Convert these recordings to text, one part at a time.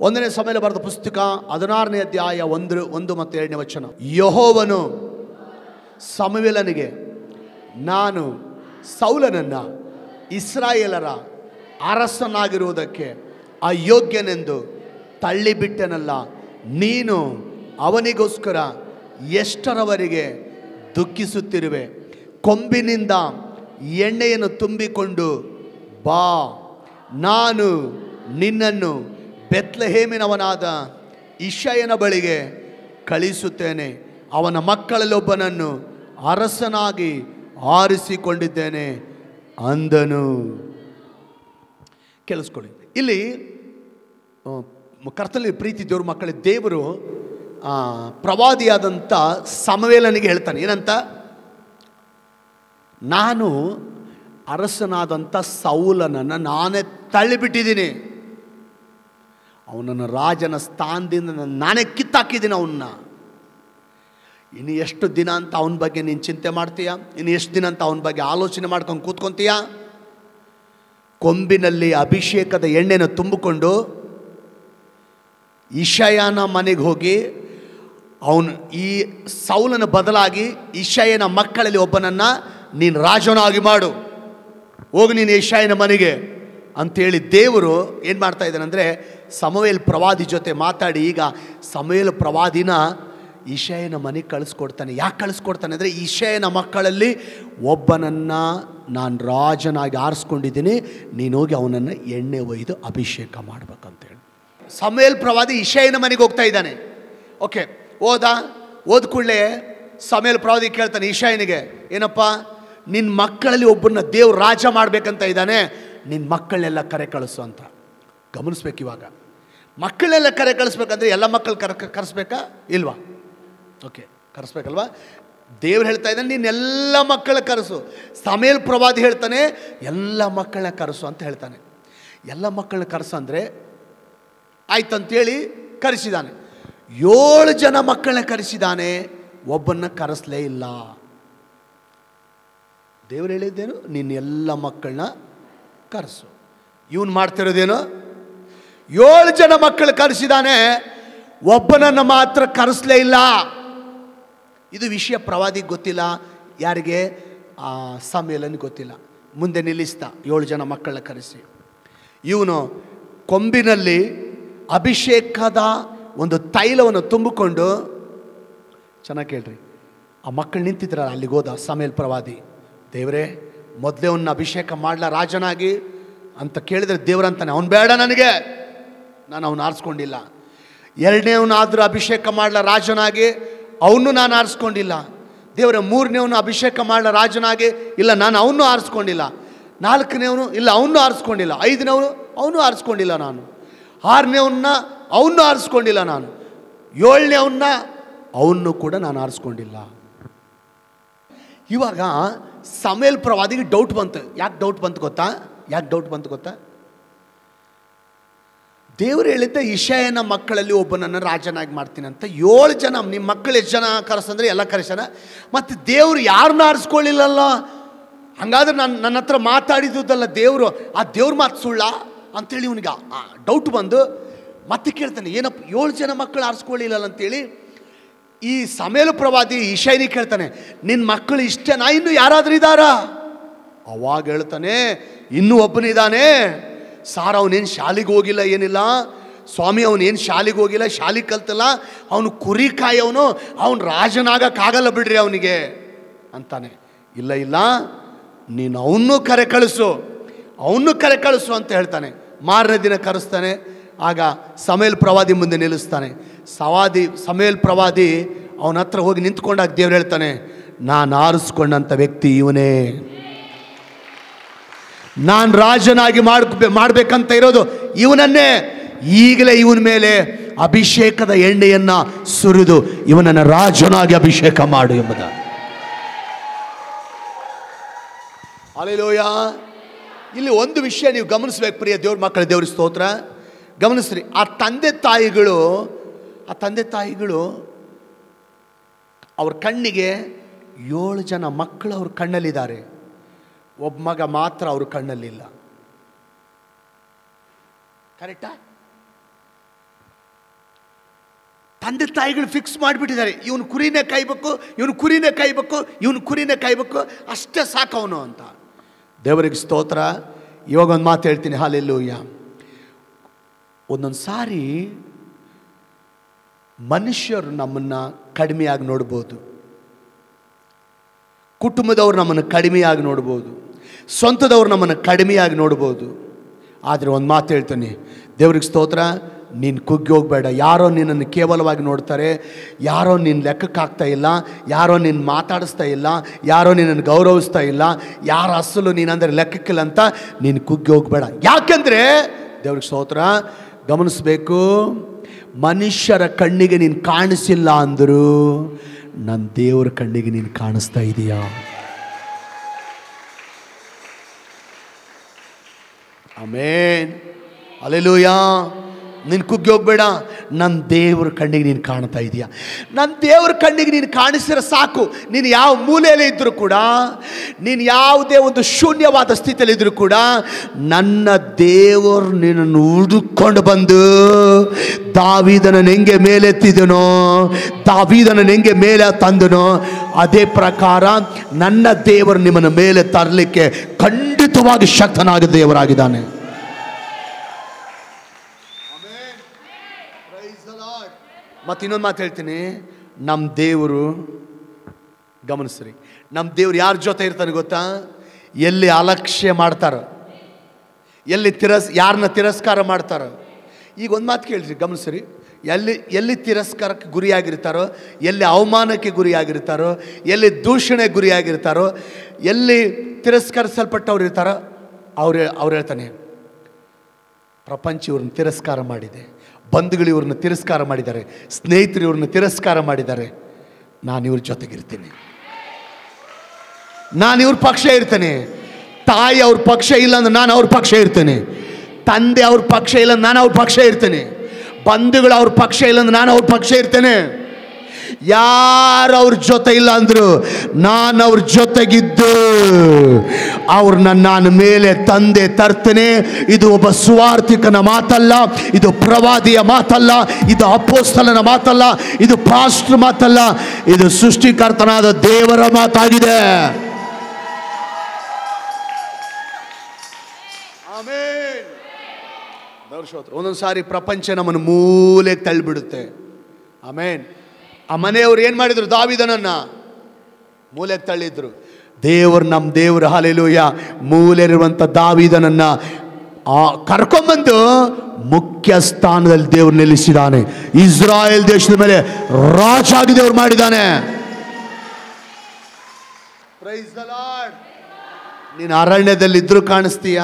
ಒಂದನೇ ಸಮಯ ಬರೆದ ಪುಸ್ತಕ ಹದಿನಾರನೇ ಅಧ್ಯಾಯ ಒಂದು ಒಂದು ಮತ್ತು ಎರಡನೇ ವಚನ ಯಹೋವನು ಸಮವೇಲನಿಗೆ ನಾನು ಸೌಲನನ್ನು ಇಸ್ರಾಯೇಲರ ಅರಸನಾಗಿರುವುದಕ್ಕೆ ಅಯೋಗ್ಯನೆಂದು ತಳ್ಳಿಬಿಟ್ಟನಲ್ಲ ನೀನು ಅವನಿಗೋಸ್ಕರ ಎಷ್ಟರವರೆಗೆ ದುಃಖಿಸುತ್ತಿರುವೆ ಕೊಂಬಿನಿಂದ ಎಣ್ಣೆಯನ್ನು ತುಂಬಿಕೊಂಡು ಬಾ ನಾನು ನಿನ್ನನ್ನು ಬೆತ್ಲಹೇಮಿನವನಾದ ಇಷಯನ ಬಳಿಗೆ ಕಳಿಸುತ್ತೇನೆ ಅವನ ಮಕ್ಕಳಲ್ಲೊಬ್ಬನನ್ನು ಅರಸನಾಗಿ ಆರಿಸಿಕೊಂಡಿದ್ದೇನೆ ಅಂದನು ಕೇಳಿಸ್ಕೊಳ್ಳಿ ಇಲ್ಲಿ ಆ, ಕರ್ತನಲ್ಲಿ ಪ್ರೀತಿ ದೇವ್ರ ಮಕ್ಕಳ ದೇವರು ಆ, ಪ್ರವಾದಿಯಾದಂಥ ಸಮವೇಲನಿಗೆ ಹೇಳ್ತಾನೆ ಏನಂತ ನಾನು ಅರಸನಾದಂಥ ಸೌಲನನ್ನು ನಾನೇ ತಳ್ಳಿಬಿಟ್ಟಿದ್ದೀನಿ ಅವನನ್ನು ರಾಜನ ಸ್ಥಾನದಿಂದ ನಾನೇ ಕಿತ್ತಾಕಿದ್ದೀನಿ ಅವನ್ನ ಇನ್ನು ಎಷ್ಟು ದಿನ ಅಂತ ಅವನ ಬಗ್ಗೆ ನೀನು ಚಿಂತೆ ಮಾಡ್ತೀಯ ಇನ್ನು ಎಷ್ಟು ದಿನ ಅಂತ ಅವನ ಬಗ್ಗೆ ಆಲೋಚನೆ ಮಾಡ್ಕೊಂಡು ಕೂತ್ಕೊಂತೀಯ ಕೊಂಬಿನಲ್ಲಿ ಅಭಿಷೇಕದ ಎಣ್ಣೆನ ತುಂಬಿಕೊಂಡು ಇಷಯನ ಮನೆಗೆ ಹೋಗಿ ಅವನು ಈ ಸೌಲನ ಬದಲಾಗಿ ಇಷಯನ ಮಕ್ಕಳಲ್ಲಿ ಒಬ್ಬನನ್ನು ನೀನು ರಾಜನಾಗಿ ಮಾಡು ಹೋಗಿ ನೀನು ಇಷಯನ ಮನೆಗೆ ಅಂತೇಳಿ ದೇವರು ಏನು ಮಾಡ್ತಾ ಇದ್ದಾನೆ ಅಂದರೆ ಸಮವೇಲ್ ಪ್ರವಾದಿ ಜೊತೆ ಮಾತಾಡಿ ಈಗ ಸಮವೇಲ್ ಪ್ರವಾದಿನ ಇಷಯನ ಮನೆಗೆ ಕಳಿಸ್ಕೊಡ್ತಾನೆ ಯಾಕೆ ಕಳಿಸ್ಕೊಡ್ತಾನೆ ಅಂದರೆ ಇಷಯನ ಮಕ್ಕಳಲ್ಲಿ ಒಬ್ಬನನ್ನು ನಾನು ರಾಜನಾಗಿ ಆರಿಸ್ಕೊಂಡಿದ್ದೀನಿ ನೀನು ಹೋಗಿ ಅವನನ್ನು ಎಣ್ಣೆ ಒಯ್ದು ಅಭಿಷೇಕ ಮಾಡ್ಬೇಕಂತೇಳಿ ಸಮಯಲ್ ಪ್ರವಾದಿ ಇಷಯನ ಮನೆಗೆ ಹೋಗ್ತಾ ಇದ್ದಾನೆ ಓಕೆ ಓದ ಓದ್ ಕೂಡಲೇ ಸಮಯಲ್ ಪ್ರವಾದಿ ಕೇಳ್ತಾನೆ ಇಷಯನಿಗೆ ಏನಪ್ಪ ನಿನ್ನ ಮಕ್ಕಳಲ್ಲಿ ಒಬ್ಬರನ್ನ ದೇವ್ರು ರಾಜ ಮಾಡಬೇಕಂತ ಇದ್ದಾನೆ ನಿನ್ನ ಮಕ್ಕಳನ್ನೆಲ್ಲ ಕರೆ ಕಳಿಸು ಅಂತ ಗಮನಿಸ್ಬೇಕು ಇವಾಗ ಮಕ್ಕಳೆಲ್ಲ ಕರೆ ಕಳಿಸ್ಬೇಕಂದ್ರೆ ಎಲ್ಲ ಮಕ್ಕಳು ಕರ ಕರೆಸ್ಬೇಕಾ ಇಲ್ವಾ ಓಕೆ ಕರೆಸ್ಬೇಕಲ್ವಾ ದೇವ್ರು ಹೇಳ್ತಾ ಇದ್ದಾನೆ ನೀನು ಎಲ್ಲ ಮಕ್ಕಳ ಕರೆಸು ಸಮಯಲ್ ಪ್ರವಾದಿ ಹೇಳ್ತಾನೆ ಎಲ್ಲ ಮಕ್ಕಳನ್ನ ಕರೆಸು ಅಂತ ಹೇಳ್ತಾನೆ ಎಲ್ಲ ಮಕ್ಕಳನ್ನ ಕರೆಸು ಅಂದರೆ ಆಯ್ತಂತೇಳಿ ಕರೆಸಿದಾನೆ ಏಳು ಜನ ಮಕ್ಕಳನ್ನ ಕರೆಸಿದಾನೆ ಒಬ್ಬನ್ನ ಕರೆಸಲೇ ಇಲ್ಲ ದೇವ್ರು ಹೇಳಿದ್ದೇನು ನಿನ್ನ ಎಲ್ಲ ಮಕ್ಕಳನ್ನ ಕರೆಸು ಇವನು ಮಾಡ್ತಿರೋದೇನು ಏಳು ಜನ ಮಕ್ಕಳು ಕರೆಸಿದಾನೆ ಒಬ್ಬನನ್ನು ಮಾತ್ರ ಕರೆಸಲೇ ಇಲ್ಲ ಇದು ವಿಷಯ ಪ್ರವಾದಿಗೆ ಗೊತ್ತಿಲ್ಲ ಯಾರಿಗೆ ಆ ಸಮ್ಮೇಳನ ಗೊತ್ತಿಲ್ಲ ಮುಂದೆ ನಿಲ್ಲಿಸ್ತಾ ಏಳು ಜನ ಮಕ್ಕಳನ್ನ ಕರೆಸಿ ಇವನು ಕೊಂಬಿನಲ್ಲಿ ಅಭಿಷೇಕದ ಒಂದು ತೈಲವನ್ನು ತುಂಬಿಕೊಂಡು ಚೆನ್ನಾಗಿ ಕೇಳ್ರಿ ಆ ಮಕ್ಕಳು ನಿಂತಿದ್ರಲ್ಲ ಅಲ್ಲಿಗೆ ಹೋದ ಸಮೇಲ್ ಪ್ರವಾದಿ ದೇವರೇ ಮೊದಲೇ ಅವನ್ನ ಅಭಿಷೇಕ ಮಾಡಲ ರಾಜನಾಗಿ ಅಂತ ಕೇಳಿದ್ರೆ ದೇವ್ರಂತಾನೆ ಅವ್ನು ಬೇಡ ನನಗೆ ನಾನು ಅವನು ಆರಿಸ್ಕೊಂಡಿಲ್ಲ ಎರಡನೇವನಾದರೂ ಅಭಿಷೇಕ ಮಾಡಲ ರಾಜನಾಗಿ ಅವನು ನಾನು ಆರಿಸ್ಕೊಂಡಿಲ್ಲ ದೇವರ ಮೂರನೇವನು ಅಭಿಷೇಕ ಮಾಡಲ ರಾಜನಾಗಿ ಇಲ್ಲ ನಾನು ಅವನು ಆರಿಸ್ಕೊಂಡಿಲ್ಲ ನಾಲ್ಕನೇವನು ಇಲ್ಲ ಅವನು ಆರಿಸ್ಕೊಂಡಿಲ್ಲ ಐದನೇವನು ಅವನು ಆರಿಸ್ಕೊಂಡಿಲ್ಲ ನಾನು ಆರನೇವನ್ನ ಅವನು ಆರಿಸ್ಕೊಂಡಿಲ್ಲ ನಾನು ಏಳನೇವನ್ನ ಅವನು ಕೂಡ ನಾನು ಆರಿಸ್ಕೊಂಡಿಲ್ಲ ಇವಾಗ ಸಮೇಲ್ ಪ್ರವಾದಿಗೆ ಡೌಟ್ ಬಂತು ಯಾಕೆ ಡೌಟ್ ಬಂತು ಗೊತ್ತಾ ಯಾಕೆ ಡೌಟ್ ಬಂತು ಗೊತ್ತಾ ದೇವರು ಹೇಳಿದ್ದ ಇಷಯನ ಮಕ್ಕಳಲ್ಲಿ ಒಬ್ಬನನ್ನು ರಾಜನಾಗಿ ಮಾಡ್ತೀನಿ ಅಂತ ಏಳು ಜನ ನಿಮ್ಮ ಮಕ್ಕಳು ಎಷ್ಟು ಜನ ಕರೆಸಂದ್ರೆ ಎಲ್ಲ ಕರೆಸನ ಮತ್ತು ದೇವರು ಯಾರನ್ನ ಆರಿಸ್ಕೊಳ್ಳಿಲ್ಲಲ್ಲ ಹಂಗಾದ್ರೆ ನಾನು ನನ್ನ ಹತ್ರ ಮಾತಾಡಿದ್ದಲ್ಲ ದೇವರು ಆ ದೇವ್ರ ಮಾತು ಸುಳ್ಳ ಅಂತೇಳಿ ಇವನಿಗೆ ಡೌಟ್ ಬಂದು ಮತ್ತೆ ಕೇಳ್ತಾನೆ ಏನಪ್ಪ ಏಳು ಜನ ಮಕ್ಕಳು ಆರಿಸ್ಕೊಳ್ಳಿಲ್ಲಲ್ಲ ಅಂತೇಳಿ ಈ ಸಮೇಲು ಪ್ರವಾದಿ ಇಶೈನಿ ಕೇಳ್ತಾನೆ ನಿನ್ನ ಮಕ್ಕಳು ಇಷ್ಟೇನಾ ಇನ್ನು ಯಾರಾದ್ರೂ ಇದ್ದಾರಾ ಅವಾಗ ಹೇಳ್ತಾನೆ ಇನ್ನೂ ಒಬ್ಬನಿದ್ದಾನೆ ಸಾರ್ ಅವನೇನು ಶಾಲೆಗೆ ಹೋಗಿಲ್ಲ ಏನಿಲ್ಲ ಸ್ವಾಮಿ ಅವನೇನು ಶಾಲೆಗೆ ಹೋಗಿಲ್ಲ ಶಾಲೆ ಕಲ್ತಲ್ಲ ಅವನು ಕುರಿ ಕಾಯವನು ಅವನು ರಾಜನಾಗಕ್ಕಾಗಲ್ಲ ಬಿಡ್ರಿ ಅವನಿಗೆ ಅಂತಾನೆ ಇಲ್ಲ ಇಲ್ಲ ನೀನು ಅವನ್ನೂ ಕರೆ ಕಳಿಸು ಅವನ್ನೂ ಕರೆ ಕಳಿಸು ಅಂತ ಹೇಳ್ತಾನೆ ಮಾರನೇ ದಿನ ಕರೆಸ್ತಾನೆ ಆಗ ಸಮೇಲ್ ಪ್ರವಾದಿ ಮುಂದೆ ನಿಲ್ಲಿಸ್ತಾನೆ ಸವಾದಿ ಸಮೇಲ್ ಪ್ರವಾದಿ ಅವನ ಹತ್ರ ಹೋಗಿ ನಿಂತ್ಕೊಂಡಾಗ ದೇವ್ರು ಹೇಳ್ತಾನೆ ನಾನು ಆರಿಸ್ಕೊಂಡಂಥ ವ್ಯಕ್ತಿ ಇವನೇ ನಾನು ರಾಜನಾಗಿ ಮಾಡ್ ಮಾಡ್ಬೇಕಂತ ಇರೋದು ಇವನನ್ನೇ ಈಗಲೇ ಇವನ ಮೇಲೆ ಅಭಿಷೇಕದ ಎಣ್ಣೆಯನ್ನ ಸುರಿದು ಇವನನ್ನು ರಾಜನಾಗಿ ಅಭಿಷೇಕ ಮಾಡು ಎಂಬುದ ಅಲೆಲೋಯ ಇಲ್ಲಿ ಒಂದು ವಿಷಯ ನೀವು ಗಮನಿಸ್ಬೇಕು ಪ್ರಿಯ ದೇವ್ರ ಮಕ್ಕಳ ದೇವ್ರ ಸ್ತೋತ್ರ ಗಮನಿಸ್ರಿ ಆ ತಂದೆ ತಾಯಿಗಳು ಆ ತಂದೆ ತಾಯಿಗಳು ಅವ್ರ ಕಣ್ಣಿಗೆ ಏಳು ಜನ ಮಕ್ಕಳು ಅವ್ರ ಕಣ್ಣಲ್ಲಿದ್ದಾರೆ ಒಬ್ಬ ಮಗ ಮಾತ್ರ ಅವ್ರ ಕಣ್ಣಲ್ಲಿಲ್ಲ ಕರೆಕ್ಟಾ ತಂದೆ ತಾಯಿಗಳು ಫಿಕ್ಸ್ ಮಾಡಿಬಿಟ್ಟಿದ್ದಾರೆ ಇವನು ಕುರಿನೇ ಕಾಯ್ಬೇಕು ಇವನು ಕುರಿನೇ ಕಾಯ್ಬೇಕು ಇವನು ಕುರಿನೇ ಕಾಯ್ಬೇಕು ಅಷ್ಟೇ ಸಾಕು ಅವನು ಅಂತ ದೇವರಿಗೆ ಸ್ತೋತ್ರ ಇವಾಗ ಒಂದು ಮಾತು ಹೇಳ್ತೀನಿ ಹಾಲೆಲ್ಲೂಯ್ಯ ಒಂದೊಂದು ಸಾರಿ ಮನುಷ್ಯರು ನಮ್ಮನ್ನು ಕಡಿಮೆಯಾಗಿ ನೋಡ್ಬೋದು ಕುಟುಂಬದವ್ರು ನಮ್ಮನ್ನು ಕಡಿಮೆಯಾಗಿ ನೋಡ್ಬೋದು ಸ್ವಂತದವ್ರು ನಮ್ಮನ್ನು ಕಡಿಮೆಯಾಗಿ ನೋಡ್ಬೋದು ಆದರೆ ಒಂದು ಮಾತು ಹೇಳ್ತೀನಿ ದೇವ್ರಿಗೆ ಸ್ತೋತ್ರ ನೀನು ಕುಗ್ಗಿ ಹೋಗಬೇಡ ಯಾರೋ ನಿನ್ನನ್ನು ಕೇವಲವಾಗಿ ನೋಡ್ತಾರೆ ಯಾರೋ ನಿನ್ನ ಲೆಕ್ಕಕ್ಕಾಗ್ತಾ ಇಲ್ಲ ಯಾರೋ ನಿನ್ನ ಮಾತಾಡಿಸ್ತಾ ಇಲ್ಲ ಯಾರೋ ನಿನ್ನನ್ನು ಗೌರವಿಸ್ತಾ ಇಲ್ಲ ಯಾರ ಅಸಲು ನೀನಂದರೆ ಲೆಕ್ಕಕ್ಕಿಲ್ಲ ಅಂತ ನೀನು ಕುಗ್ಗಿ ಹೋಗಬೇಡ ಯಾಕೆಂದರೆ ದೇವ್ರಿಗೆ ಸ್ತೋತ್ರ ಗಮನಿಸಬೇಕು ಮನುಷ್ಯರ ಕಣ್ಣಿಗೆ ನೀನು ಕಾಣಿಸಿಲ್ಲ ಅಂದರೂ ನನ್ನ ದೇವರ ಕಣ್ಣಿಗೆ ನೀನು ಕಾಣಿಸ್ತಾ ಇದೀಯಾ ಆಮೇನ್ ಅಲೆಲೂಯಾ ನೀನು ಕುಗ್ಗಿ ಹೋಗ್ಬೇಡ ನನ್ನ ದೇವ್ರ ಕಣ್ಣಿಗೆ ನೀನು ಕಾಣ್ತಾ ಇದೀಯಾ ನನ್ನ ದೇವ್ರ ಕಣ್ಣಿಗೆ ನೀನು ಕಾಣಿಸಿದ್ರೆ ಸಾಕು ನೀನು ಯಾವ ಮೂಲೆಯಲ್ಲಿ ಇದ್ದರೂ ಕೂಡ ನೀನು ಯಾವುದೇ ಒಂದು ಶೂನ್ಯವಾದ ಸ್ಥಿತಿಯಲ್ಲಿ ಇದ್ದರೂ ಕೂಡ ನನ್ನ ದೇವರು ನಿನ್ನನ್ನು ಹುಡುಕೊಂಡು ಬಂದು ದಾವಿದನ ಹೆಂಗೆ ಮೇಲೆತ್ತಿದನೋ ದಾವಿದನ ಹೆಂಗೆ ಮೇಲೆ ತಂದನೋ ಅದೇ ಪ್ರಕಾರ ನನ್ನ ದೇವರು ನಿಮ್ಮನ್ನು ಮೇಲೆ ತರಲಿಕ್ಕೆ ಖಂಡಿತವಾಗಿ ಶಕ್ತನಾದ ದೇವರಾಗಿದ್ದಾನೆ ಮತ್ತು ಇನ್ನೊಂದು ಮಾತು ಹೇಳ್ತೀನಿ ನಮ್ಮ ದೇವರು ಗಮನಿಸ್ರಿ ನಮ್ಮ ದೇವ್ರು ಯಾರ ಜೊತೆ ಇರ್ತಾನೆ ಗೊತ್ತಾ ಎಲ್ಲಿ ಅಲಕ್ಷ್ಯ ಮಾಡ್ತಾರೋ ಎಲ್ಲಿ ತಿರಸ್ ಯಾರನ್ನ ತಿರಸ್ಕಾರ ಮಾಡ್ತಾರೋ ಈಗ ಒಂದು ಮಾತು ಕೇಳಿರಿ ಗಮನಿಸ್ರಿ ಎಲ್ಲಿ ಎಲ್ಲಿ ತಿರಸ್ಕಾರಕ್ಕೆ ಗುರಿಯಾಗಿರ್ತಾರೋ ಎಲ್ಲಿ ಅವಮಾನಕ್ಕೆ ಗುರಿಯಾಗಿರ್ತಾರೋ ಎಲ್ಲಿ ದೂಷಣೆ ಗುರಿಯಾಗಿರ್ತಾರೋ ಎಲ್ಲಿ ತಿರಸ್ಕರಿಸಲ್ಪಟ್ಟವ್ರು ಇರ್ತಾರೋ ಅವ್ರು ಅವ್ರು ಹೇಳ್ತಾನೆ ಪ್ರಪಂಚ ಇವ್ರನ್ನ ತಿರಸ್ಕಾರ ಮಾಡಿದೆ ಬಂಧುಗಳು ಇವ್ರನ್ನ ತಿರಸ್ಕಾರ ಮಾಡಿದ್ದಾರೆ ಸ್ನೇಹಿತರು ಇವ್ರನ್ನ ತಿರಸ್ಕಾರ ಮಾಡಿದ್ದಾರೆ ನಾನು ಇವ್ರ ಜೊತೆಗಿರ್ತೀನಿ ನಾನು ಇವ್ರ ಪಕ್ಷ ಇರ್ತೇನೆ ತಾಯಿ ಅವ್ರ ಪಕ್ಷ ಇಲ್ಲ ಅಂದ್ರೆ ನಾನು ಅವ್ರ ಪಕ್ಷ ಇರ್ತೇನೆ ತಂದೆ ಅವ್ರ ಪಕ್ಷ ಇಲ್ಲ ಅಂದ್ರೆ ನಾನು ಅವ್ರ ಪಕ್ಷ ಇರ್ತೇನೆ ಬಂಧುಗಳು ಅವ್ರ ಪಕ್ಷ ಇಲ್ಲ ಅಂದ್ರೆ ನಾನು ಅವ್ರ ಪಕ್ಷ ಇರ್ತೇನೆ ಯಾರು ಅವ್ರ ಜೊತೆ ಇಲ್ಲ ಅಂದ್ರು ನಾನು ಅವ್ರ ಜೊತೆಗಿದ್ದು ಅವ್ರನ್ನ ನಾನು ಮೇಲೆ ತಂದೆ ತರ್ತೇನೆ ಇದು ಒಬ್ಬ ಸುವಾರ್ಥಿಕನ ಮಾತಲ್ಲ ಇದು ಪ್ರವಾದಿಯ ಮಾತಲ್ಲ ಇದು ಅಪೋಸ್ತಲನ ಮಾತಲ್ಲ ಇದು ಪಾಸ್ಟ್ರ್ ಮಾತಲ್ಲ ಇದು ಸೃಷ್ಟಿಕರ್ತನಾದ ದೇವರ ಮಾತಾಗಿದೆ ಒಂದೊಂದು ಸಾರಿ ಪ್ರಪಂಚ ನಮ್ಮನ್ನು ಮೂಲೆಗೆ ತಳ್ಳಿಬಿಡುತ್ತೆ ಆಮೇನ್ ಆ ಮನೆಯವ್ರು ಏನು ಮಾಡಿದ್ರು ದಾವಿದನನ್ನ ಮೂಲೆಗೆ ತಳ್ಳಿದ್ರು ದೇವರು ನಮ್ಮ ದೇವರು ಹಾಲೆಲೂಯ ಮೂಲೆಯಿರುವಂಥ ದಾವಿದನನ್ನ ಆ ಕರ್ಕೊಂಬಂದು ಮುಖ್ಯ ಸ್ಥಾನದಲ್ಲಿ ದೇವರು ನಿಲ್ಲಿಸಿದಾನೆ ಇಸ್ರಾಯೇಲ್ ದೇಶದ ಮೇಲೆ ರಾಜಾಗಿ ದೇವರು ಮಾಡಿದ್ದಾನೆ ನೀನು ಅರಣ್ಯದಲ್ಲಿ ಇದ್ರೂ ಕಾಣಿಸ್ತೀಯಾ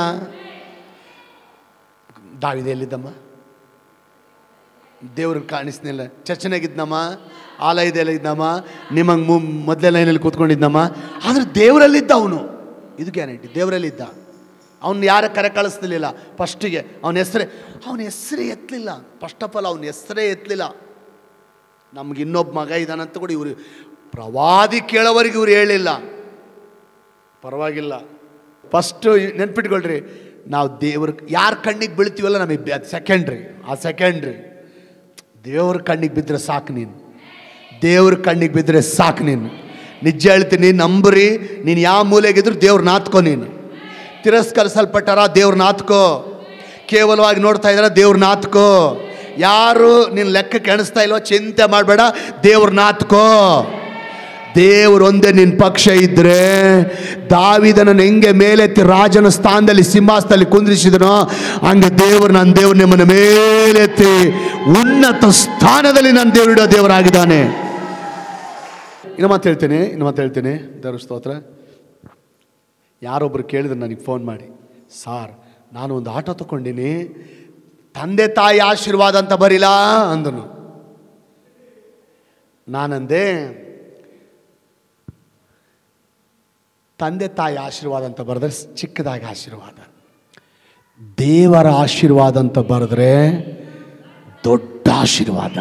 ದಾವಿದೆ ಎಲ್ಲಿದ್ದಮ್ಮ ದೇವ್ರಿಗೆ ಕಾಣಿಸ್ನಿಲ್ಲ ಚರ್ಚನಾಗಿದ್ನಮ್ಮ ಆಲಯದಲ್ಲಿ ಇದ್ದಮ್ಮ ನಿಮಗೆ ಮು ಮೊದಲೇ ಲೈನಲ್ಲಿ ಕೂತ್ಕೊಂಡಿದ್ದಮ್ಮ ಆದರೆ ದೇವರಲ್ಲಿದ್ದ ಅವನು ಇದು ಗ್ಯಾರಂಟಿ ದೇವರಲ್ಲಿದ್ದ ಅವನು ಯಾರ ಕರೆ ಕಳಿಸ್ತಿರ್ಲಿಲ್ಲ ಫಸ್ಟಿಗೆ ಅವನ ಹೆಸರೇ ಅವನ ಹೆಸರೇ ಎತ್ತಲಿಲ್ಲ ಫಸ್ಟ್ ಆಫ್ ಆಲ್ ಅವನ ಹೆಸರೇ ಎತ್ತಲಿಲ್ಲ ನಮ್ಗೆ ಇನ್ನೊಬ್ಬ ಮಗ ಇದ್ದಾನಂತ ಕೂಡ ಇವರು ಪ್ರವಾದಿ ಕೇಳೋವರೆಗೆ ಇವ್ರು ಹೇಳಿಲ್ಲ ಪರವಾಗಿಲ್ಲ ಫಸ್ಟು ನೆನ್ಪಿಟ್ಕೊಳ್ರಿ ನಾವು ದೇವ್ರ ಯಾರ ಕಣ್ಣಿಗೆ ಬೀಳ್ತೀವಲ್ಲ ನಮಗೆ ಅದು ಸೆಕೆಂಡ್ರಿ ಆ ಸೆಕೆಂಡ್ರಿ ದೇವ್ರ ಕಣ್ಣಿಗೆ ಬಿದ್ದರೆ ಸಾಕು ನೀನು ದೇವ್ರ ಕಣ್ಣಿಗೆ ಬಿದ್ದರೆ ಸಾಕು ನೀನು ನಿಜ ಹೇಳ್ತೀನಿ ನಂಬ್ರಿ ನೀನು ಯಾವ ಮೂಲೆಗಿದ್ರು ದೇವ್ರ ನಾತ್ಕೋ ನೀನು ತಿರಸ್ಕರಿಸಲ್ಪಟ್ಟಾರ ದೇವ್ರ ನಾತ್ಕೋ ಕೇವಲವಾಗಿ ನೋಡ್ತಾ ಇದ್ದಾರ ದೇವ್ರ ನಾತ್ಕೋ ಯಾರು ನಿನ್ನ ಲೆಕ್ಕಕ್ಕೆ ಎಣಿಸ್ತಾ ಇಲ್ವೋ ಚಿಂತೆ ಮಾಡಬೇಡ ದೇವ್ರ ನಾತ್ಕೋ ದೇವ್ರು ಒಂದೇ ನಿನ್ನ ಪಕ್ಷ ಇದ್ರೆ ದಾವಿದನನ್ನು ಹೆಂಗೆ ಮೇಲೆತ್ತಿ ರಾಜನ ಸ್ಥಾನದಲ್ಲಿ ಸಿಂಹಾಸದಲ್ಲಿ ಕುಂದ್ರಿಸಿದನೋ ಹಂಗೆ ದೇವರು ನನ್ನ ದೇವ್ರು ನಿಮ್ಮನ್ನು ಮೇಲೆತ್ತಿ ಉನ್ನತ ಸ್ಥಾನದಲ್ಲಿ ನನ್ನ ದೇವರಿಡೋ ದೇವರಾಗಿದ್ದಾನೆ ಇನ್ನು ಮಾತು ಹೇಳ್ತೀನಿ ಇನ್ನು ಮಾತು ಹೇಳ್ತೀನಿ ದೇವ್ರ ಸ್ತೋತ್ರ ಯಾರೊಬ್ಬರು ಕೇಳಿದ್ರು ನನಗೆ ಫೋನ್ ಮಾಡಿ ಸಾರ್ ನಾನು ಒಂದು ಆಟೋ ತಗೊಂಡಿನಿ ತಂದೆ ತಾಯಿ ಆಶೀರ್ವಾದ ಅಂತ ಬರಿಲ್ಲ ಅಂದನು ನಾನಂದೆ ತಂದೆ ತಾಯಿ ಆಶೀರ್ವಾದ ಅಂತ ಬರೆದ್ರೆ ಚಿಕ್ಕದಾಗಿ ಆಶೀರ್ವಾದ ದೇವರ ಆಶೀರ್ವಾದ ಅಂತ ಬರೆದ್ರೆ ದೊಡ್ಡ ಆಶೀರ್ವಾದ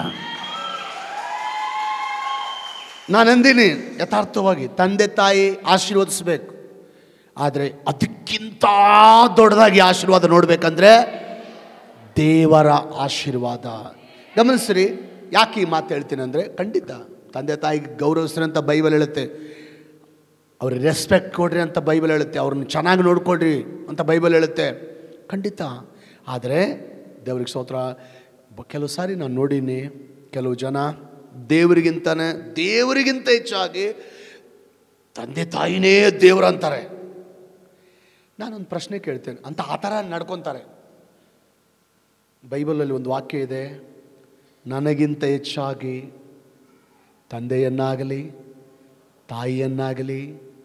ನಾನು ಅಂದಿನಿ ಯಥಾರ್ಥವಾಗಿ ತಂದೆ ತಾಯಿ ಆಶೀರ್ವದಿಸ್ಬೇಕು ಆದರೆ ಅದಕ್ಕಿಂತ ದೊಡ್ಡದಾಗಿ ಆಶೀರ್ವಾದ ನೋಡಬೇಕಂದ್ರೆ ದೇವರ ಆಶೀರ್ವಾದ ಗಮನಿಸ್ರಿ ಯಾಕೆ ಈ ಮಾತು ಹೇಳ್ತೀನಿ ಅಂದರೆ ಖಂಡಿತ ತಂದೆ ತಾಯಿಗೆ ಗೌರವಿಸ್ರಿ ಅಂತ ಬೈಬಲ್ ಹೇಳುತ್ತೆ ಅವ್ರಿಗೆ ರೆಸ್ಪೆಕ್ಟ್ ಕೊಡ್ರಿ ಅಂತ ಬೈಬಲ್ ಹೇಳುತ್ತೆ ಅವ್ರನ್ನ ಚೆನ್ನಾಗಿ ನೋಡ್ಕೊಳ್ರಿ ಅಂತ ಬೈಬಲ್ ಹೇಳುತ್ತೆ ಖಂಡಿತ ಆದರೆ ದೇವ್ರಿಗೆ ಸ್ತೋತ್ರ ಬ- ಕೆಲವು ಸಾರಿ ನಾನು ನೋಡೀನಿ ಕೆಲವು ಜನ ದೇವರಿಗಿಂತನೇ ದೇವರಿಗಿಂತ ಹೆಚ್ಚಾಗಿ ತಂದೆ ತಾಯಿನೇ ದೇವ್ರು ಅಂತಾರೆ ನಾನೊಂದು ಪ್ರಶ್ನೆ ಕೇಳ್ತೇನೆ ಅಂತ ಆ ಥರ ನಡ್ಕೊತಾರೆ ಬೈಬಲಲ್ಲಿ ಒಂದು ವಾಕ್ಯ ಇದೆ ನನಗಿಂತ ಹೆಚ್ಚಾಗಿ ತಂದೆಯನ್ನಾಗಲಿ ತಾಯಿಯನ್ನಾಗಲಿ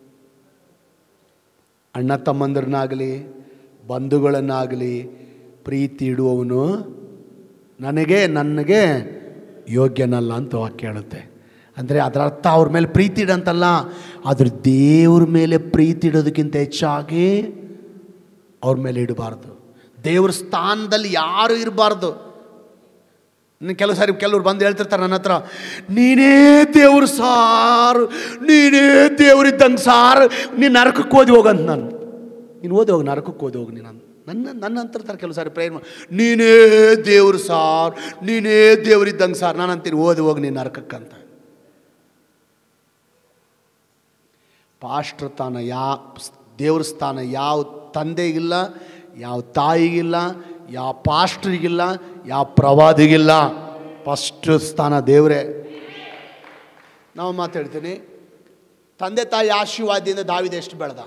ಅಣ್ಣ ತಮ್ಮಂದಿರನ್ನಾಗಲಿ ಬಂಧುಗಳನ್ನಾಗಲಿ ಪ್ರೀತಿ ಇಡುವವನು ನನಗೆ ನನಗೆ ಯೋಗ್ಯನಲ್ಲ ಅಂತ ವಾಕ್ಯ ಹೇಳುತ್ತೆ ಅಂದರೆ ಅದರ ಅರ್ಥ ಅವ್ರ ಮೇಲೆ ಪ್ರೀತಿ ಇಡಂತಲ್ಲ ಅದ್ರ ದೇವ್ರ ಮೇಲೆ ಪ್ರೀತಿ ಇಡೋದಕ್ಕಿಂತ ಹೆಚ್ಚಾಗಿ ಅವ್ರ ಮೇಲೆ ಇಡಬಾರ್ದು ದೇವ್ರ ಸ್ಥಾನದಲ್ಲಿ ಯಾರು ಇರಬಾರ್ದು ಇನ್ನು ಕೆಲವು ಸಾರಿ ಕೆಲವ್ರು ಬಂದು ಹೇಳ್ತಿರ್ತಾರೆ ನನ್ನ ಹತ್ರ ನೀನೇ ದೇವ್ರು ಸಾರು ನೀನೇ ದೇವ್ರಿದ್ದಂಗೆ ಸಾರು ನೀನು ನರಕಕ್ಕೆ ಓದಿ ಹೋಗಂತ ನಾನು ನೀನು ಓದಿ ಹೋಗಿ ನರಕಕ್ಕೆ ಓದಿ ಹೋಗಿ ನೀನು ನನ್ನ ನನ್ನ ಅಂತಿರ್ತಾರೆ ಕೆಲವು ಸಾರಿ ಪ್ರೇಯರ್ ಮಾಡಿ ನೀನೇ ದೇವ್ರು ಸಾರ್ ನೀನೇ ದೇವ್ರಿದ್ದಂಗೆ ಸಾರ್ ನಾನು ಅಂತೀನಿ ಓದಿ ಹೋಗಿ ನೀನು ನರಕಕ್ಕಂತ ಪಾಸ್ಟ್ರ್ ತಾನ ಯಾ ದೇವ್ರ ಸ್ಥಾನ ಯಾವ ತಂದೆಗಿಲ್ಲ ಯಾವ ತಾಯಿಗಿಲ್ಲ ಯಾವ ಪಾಸ್ಟ್ರಿಗಿಲ್ಲ ಯಾವ ಪ್ರವಾದಿಗಿಲ್ಲ ಫಸ್ಟ್ ಸ್ಥಾನ ದೇವರೇ ನಾವು ಮಾತಾಡ್ತೀನಿ ತಂದೆ ತಾಯಿ ಆಶೀರ್ವಾದದಿಂದ ದಾವಿದ ಎಷ್ಟು ಬೆಳೆದ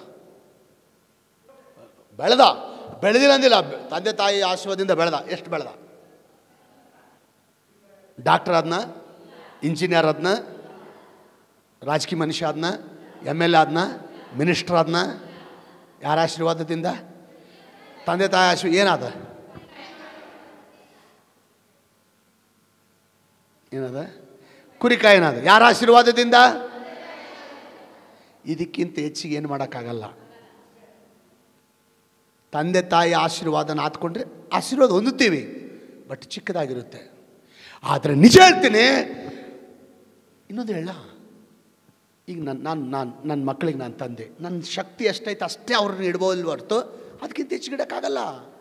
ಬೆಳೆದ ಬೆಳೆದಿಲ್ಲ ಅಂದಿಲ್ಲ ತಂದೆ ತಾಯಿ ಆಶೀರ್ವಾದದಿಂದ ಬೆಳೆದ ಎಷ್ಟು ಬೆಳೆದ ಡಾಕ್ಟರ್ ಆದ್ನ ಇಂಜಿನಿಯರ್ ಆದ್ನ ರಾಜಕೀಯ ಮನುಷ್ಯ ಆದ್ನ ಎಮ್ ಎಲ್ ಎ ಆದ್ನ ಮಿನಿಸ್ಟರ್ ಆದ್ನ ಯಾರ ಆಶೀರ್ವಾದದಿಂದ ತಂದೆ ತಾಯಿ ಆಶೀರ್ವಾದ ಏನಾದ ಏನದ ಕುರಿಕಾಯಿ ಏನಾದ ಯಾರ ಆಶೀರ್ವಾದದಿಂದ ಇದಕ್ಕಿಂತ ಹೆಚ್ಚಿಗೆ ಏನು ಮಾಡೋಕ್ಕಾಗಲ್ಲ ತಂದೆ ತಾಯಿ ಆಶೀರ್ವಾದನ ಆತ್ಕೊಂಡ್ರೆ ಆಶೀರ್ವಾದ ಹೊಂದುತ್ತೀವಿ ಬಟ್ ಚಿಕ್ಕದಾಗಿರುತ್ತೆ ಆದರೆ ನಿಜ ಹೇಳ್ತೀನಿ ಇನ್ನೊಂದು ಹೇಳ ಈಗ ನನ್ನ ನಾನು ನಾನು ನನ್ನ ಮಕ್ಕಳಿಗೆ ನಾನು ತಂದೆ ನನ್ನ ಶಕ್ತಿ ಎಷ್ಟೈತೆ ಅಷ್ಟೇ ಅವ್ರನ್ನ ಇಡ್ಬೋದು ಹೊರ್ತು ಅದಕ್ಕಿಂತ ಹೆಚ್ಚಿಗೆ ಇಡೋಕ್ಕಾಗಲ್ಲ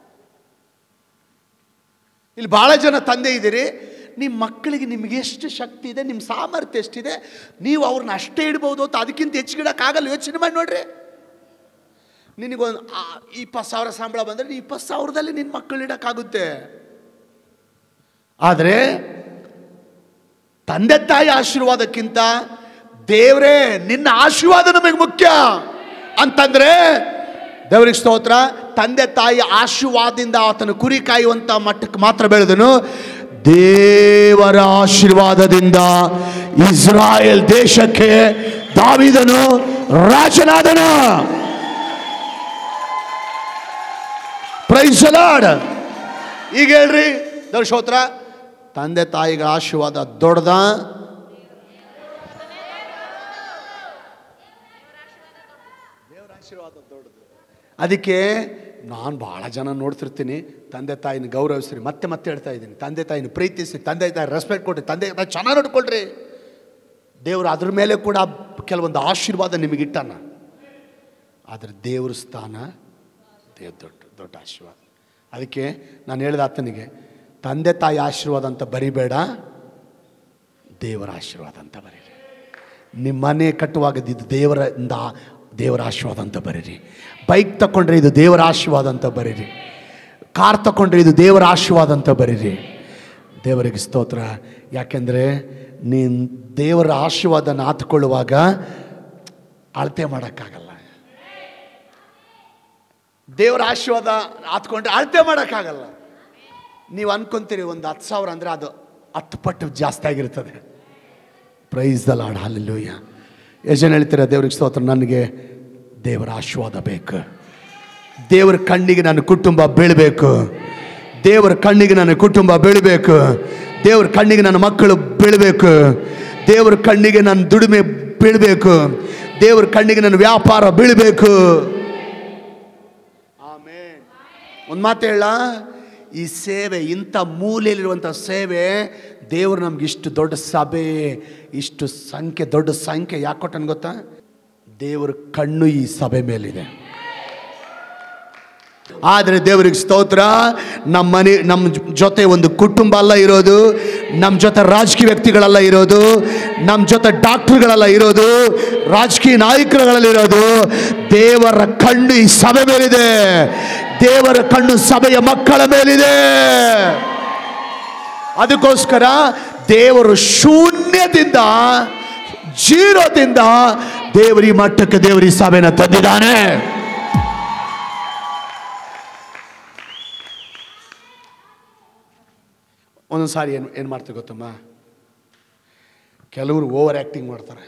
ಇಲ್ಲಿ ಭಾಳ ಜನ ತಂದೆ ಇದ್ದೀರಿ ನಿಮ್ಮ ಮಕ್ಕಳಿಗೆ ನಿಮಗೆ ಎಷ್ಟು ಶಕ್ತಿ ಇದೆ ನಿಮ್ಮ ಸಾಮರ್ಥ್ಯ ಎಷ್ಟಿದೆ ನೀವು ಅವ್ರನ್ನ ಅಷ್ಟೇ ಇಡ್ಬೋದು ಅಂತ ಅದಕ್ಕಿಂತ ಹೆಚ್ಚಿಗಿಡಕ್ಕಾಗಲ್ಲ ಯೋಚನೆ ಮಾಡಿ ನೋಡ್ರಿ ನಿನಗೊಂದು ಇಪ್ಪತ್ತು ಸಾವಿರ ಸಂಬಳ ಬಂದರೆ ನೀ ಇಪ್ಪತ್ತು ಸಾವಿರದಲ್ಲಿ ನಿನ್ನ ಮಕ್ಕಳು ಇಡೋಕ್ಕಾಗುತ್ತೆ ಆದರೆ ತಂದೆ ತಾಯಿ ಆಶೀರ್ವಾದಕ್ಕಿಂತ ದೇವರೇ ನಿನ್ನ ಆಶೀರ್ವಾದ ನಮಗೆ ಮುಖ್ಯ ಅಂತಂದ್ರೆ ದೇವರಿಗೆ ಸ್ತೋತ್ರ ತಂದೆ ತಾಯಿ ಆಶೀರ್ವಾದದಿಂದ ಆತನ ಕುರಿ ಕಾಯುವಂಥ ಮಟ್ಟಕ್ಕೆ ಮಾತ್ರ ಬೆಳೆದನು ದೇವರ ಆಶೀರ್ವಾದದಿಂದ ಇಸ್ರಾಯೇಲ್ ದೇಶಕ್ಕೆ ದಾವಿದನು ರಾಜನಾದನು ಪ್ರೈಸ್ ಲಾರ್ಡ್ ಈಗ ಹೇಳ್ರಿ ದೇವ್ರ ಸ್ತೋತ್ರ ತಂದೆ ತಾಯಿಗಳ ಆಶೀರ್ವಾದ ದೊಡ್ಡದ ಅದಕ್ಕೆ ನಾನು ಭಾಳ ಜನ ನೋಡ್ತಿರ್ತೀನಿ ತಂದೆ ತಾಯಿನ ಗೌರವಿಸ್ರಿ ಮತ್ತೆ ಮತ್ತೆ ಹೇಳ್ತಾ ಇದ್ದೀನಿ ತಂದೆ ತಾಯಿನ ಪ್ರೀತಿಸಿ ತಂದೆ ತಾಯಿ ರೆಸ್ಪೆಕ್ಟ್ ಕೊಡ್ರಿ ತಂದೆ ತಾಯಿ ಚೆನ್ನಾಗಿ ನೋಡ್ಕೊಳ್ರಿ ದೇವರು ಅದ್ರ ಮೇಲೆ ಕೂಡ ಕೆಲವೊಂದು ಆಶೀರ್ವಾದ ನಿಮಗಿಟ್ಟಾನ ಆದರೆ ದೇವ್ರ ಸ್ಥಾನ ದೇವ್ ದೊಡ್ಡ ದೊಡ್ಡ ಆಶೀರ್ವಾದ ಅದಕ್ಕೆ ನಾನು ಹೇಳಿದ ಆತನಿಗೆ ತಂದೆ ತಾಯಿ ಆಶೀರ್ವಾದ ಅಂತ ಬರಿಬೇಡ ದೇವರ ಆಶೀರ್ವಾದ ಅಂತ ಬರೀರಿ ನಿಮ್ಮ ಮನೆ ಕಟ್ಟುವಾಗ ಇದು ದೇವರಿಂದ ದೇವರ ಆಶೀರ್ವಾದ ಅಂತ ಬರೀರಿ ಬೈಕ್ ತಗೊಂಡ್ರೆ ಇದು ದೇವರ ಆಶೀರ್ವಾದ ಅಂತ ಬರೀರಿ ಕಾರ್ ತಗೊಂಡ್ರೆ ಇದು ದೇವರ ಆಶೀರ್ವಾದ ಅಂತ ಬರೀರಿ ದೇವರಿಗೆ ಸ್ತೋತ್ರ ಯಾಕೆಂದರೆ ನೀನು ದೇವರ ಆಶೀರ್ವಾದನ ಆತ್ಕೊಳ್ಳುವಾಗ ಅಳತೆ ಮಾಡೋಕ್ಕಾಗಲ್ಲ ದೇವರ ಆಶೀರ್ವಾದ ಆತ್ಕೊಂಡ್ರೆ ಅಳತೆ ಮಾಡೋಕ್ಕಾಗಲ್ಲ ನೀವು ಅನ್ಕೊಂತೀರಿ ಒಂದು ಹತ್ತು ಸಾವಿರ ಅಂದರೆ ಅದು ಹತ್ತು ಪಟ್ಟು ಜಾಸ್ತಿ ಆಗಿರ್ತದೆ ಪ್ರೈಸ್ ದ ಲಾಡ್ ಹಾಲೆಲ್ಲೂಯ್ಯ ಎಷ್ಟು ಜನ ಹೇಳ್ತೀರಾ ದೇವ್ರಿಗೆ ಸ್ತೋತ್ರ ನನಗೆ ದೇವರ ಆಶೀರ್ವಾದ ಬೇಕು ದೇವರ ಕಣ್ಣಿಗೆ ನನ್ನ ಕುಟುಂಬ ಬೀಳಬೇಕು ದೇವರ ಕಣ್ಣಿಗೆ ನನ್ನ ಕುಟುಂಬ ಬೀಳಬೇಕು ದೇವರ ಕಣ್ಣಿಗೆ ನನ್ನ ಮಕ್ಕಳು ಬೀಳಬೇಕು ದೇವರ ಕಣ್ಣಿಗೆ ನನ್ನ ದುಡಿಮೆ ಬೀಳಬೇಕು ದೇವರ ಕಣ್ಣಿಗೆ ನನ್ನ ವ್ಯಾಪಾರ ಬೀಳಬೇಕು ಒಂದು ಮಾತು ಹೇಳ ಈ ಸೇವೆ ಇಂಥ ಮೂಲೆಯಲ್ಲಿರುವಂಥ ಸೇವೆ ದೇವರು ನಮ್ಗೆ ಇಷ್ಟು ದೊಡ್ಡ ಸಭೆ ಇಷ್ಟು ಸಂಖ್ಯೆ ದೊಡ್ಡ ಸಂಖ್ಯೆ ಯಾಕೆ ಕೊಟ್ಟನ್ ಗೊತ್ತಾ ದೇವರ ಕಣ್ಣು ಈ ಸಭೆ ಮೇಲಿದೆ ಆದರೆ ದೇವರಿಗೆ ಸ್ತೋತ್ರ ನಮ್ಮ ಮನೆ ನಮ್ಮ ಜೊತೆ ಒಂದು ಕುಟುಂಬ ಅಲ್ಲ ಇರೋದು ನಮ್ಮ ಜೊತೆ ರಾಜಕೀಯ ವ್ಯಕ್ತಿಗಳೆಲ್ಲ ಇರೋದು ನಮ್ಮ ಜೊತೆ ಡಾಕ್ಟ್ರುಗಳೆಲ್ಲ ಇರೋದು ರಾಜಕೀಯ ನಾಯಕರುಗಳಲ್ಲಿ ಇರೋದು ದೇವರ ಕಣ್ಣು ಈ ಸಭೆ ಮೇಲಿದೆ ದೇವರ ಕಣ್ಣು ಸಭೆಯ ಮಕ್ಕಳ ಮೇಲಿದೆ ಅದಕ್ಕೋಸ್ಕರ ದೇವರು ಶೂನ್ಯದಿಂದ ಜೀರೋದಿಂದ ದೇವರಿ ಮಟ್ಟಕ್ಕೆ ದೇವರಿ ಸಭೆನ ತಂದಿದ್ದಾನೆ ಒಂದೊಂದು ಸಾರಿ ಏನು ಏನು ಮಾಡ್ತೀವಿ ಗೊತ್ತಮ್ಮ ಕೆಲವರು ಓವರ್ ಆ್ಯಕ್ಟಿಂಗ್ ಮಾಡ್ತಾರೆ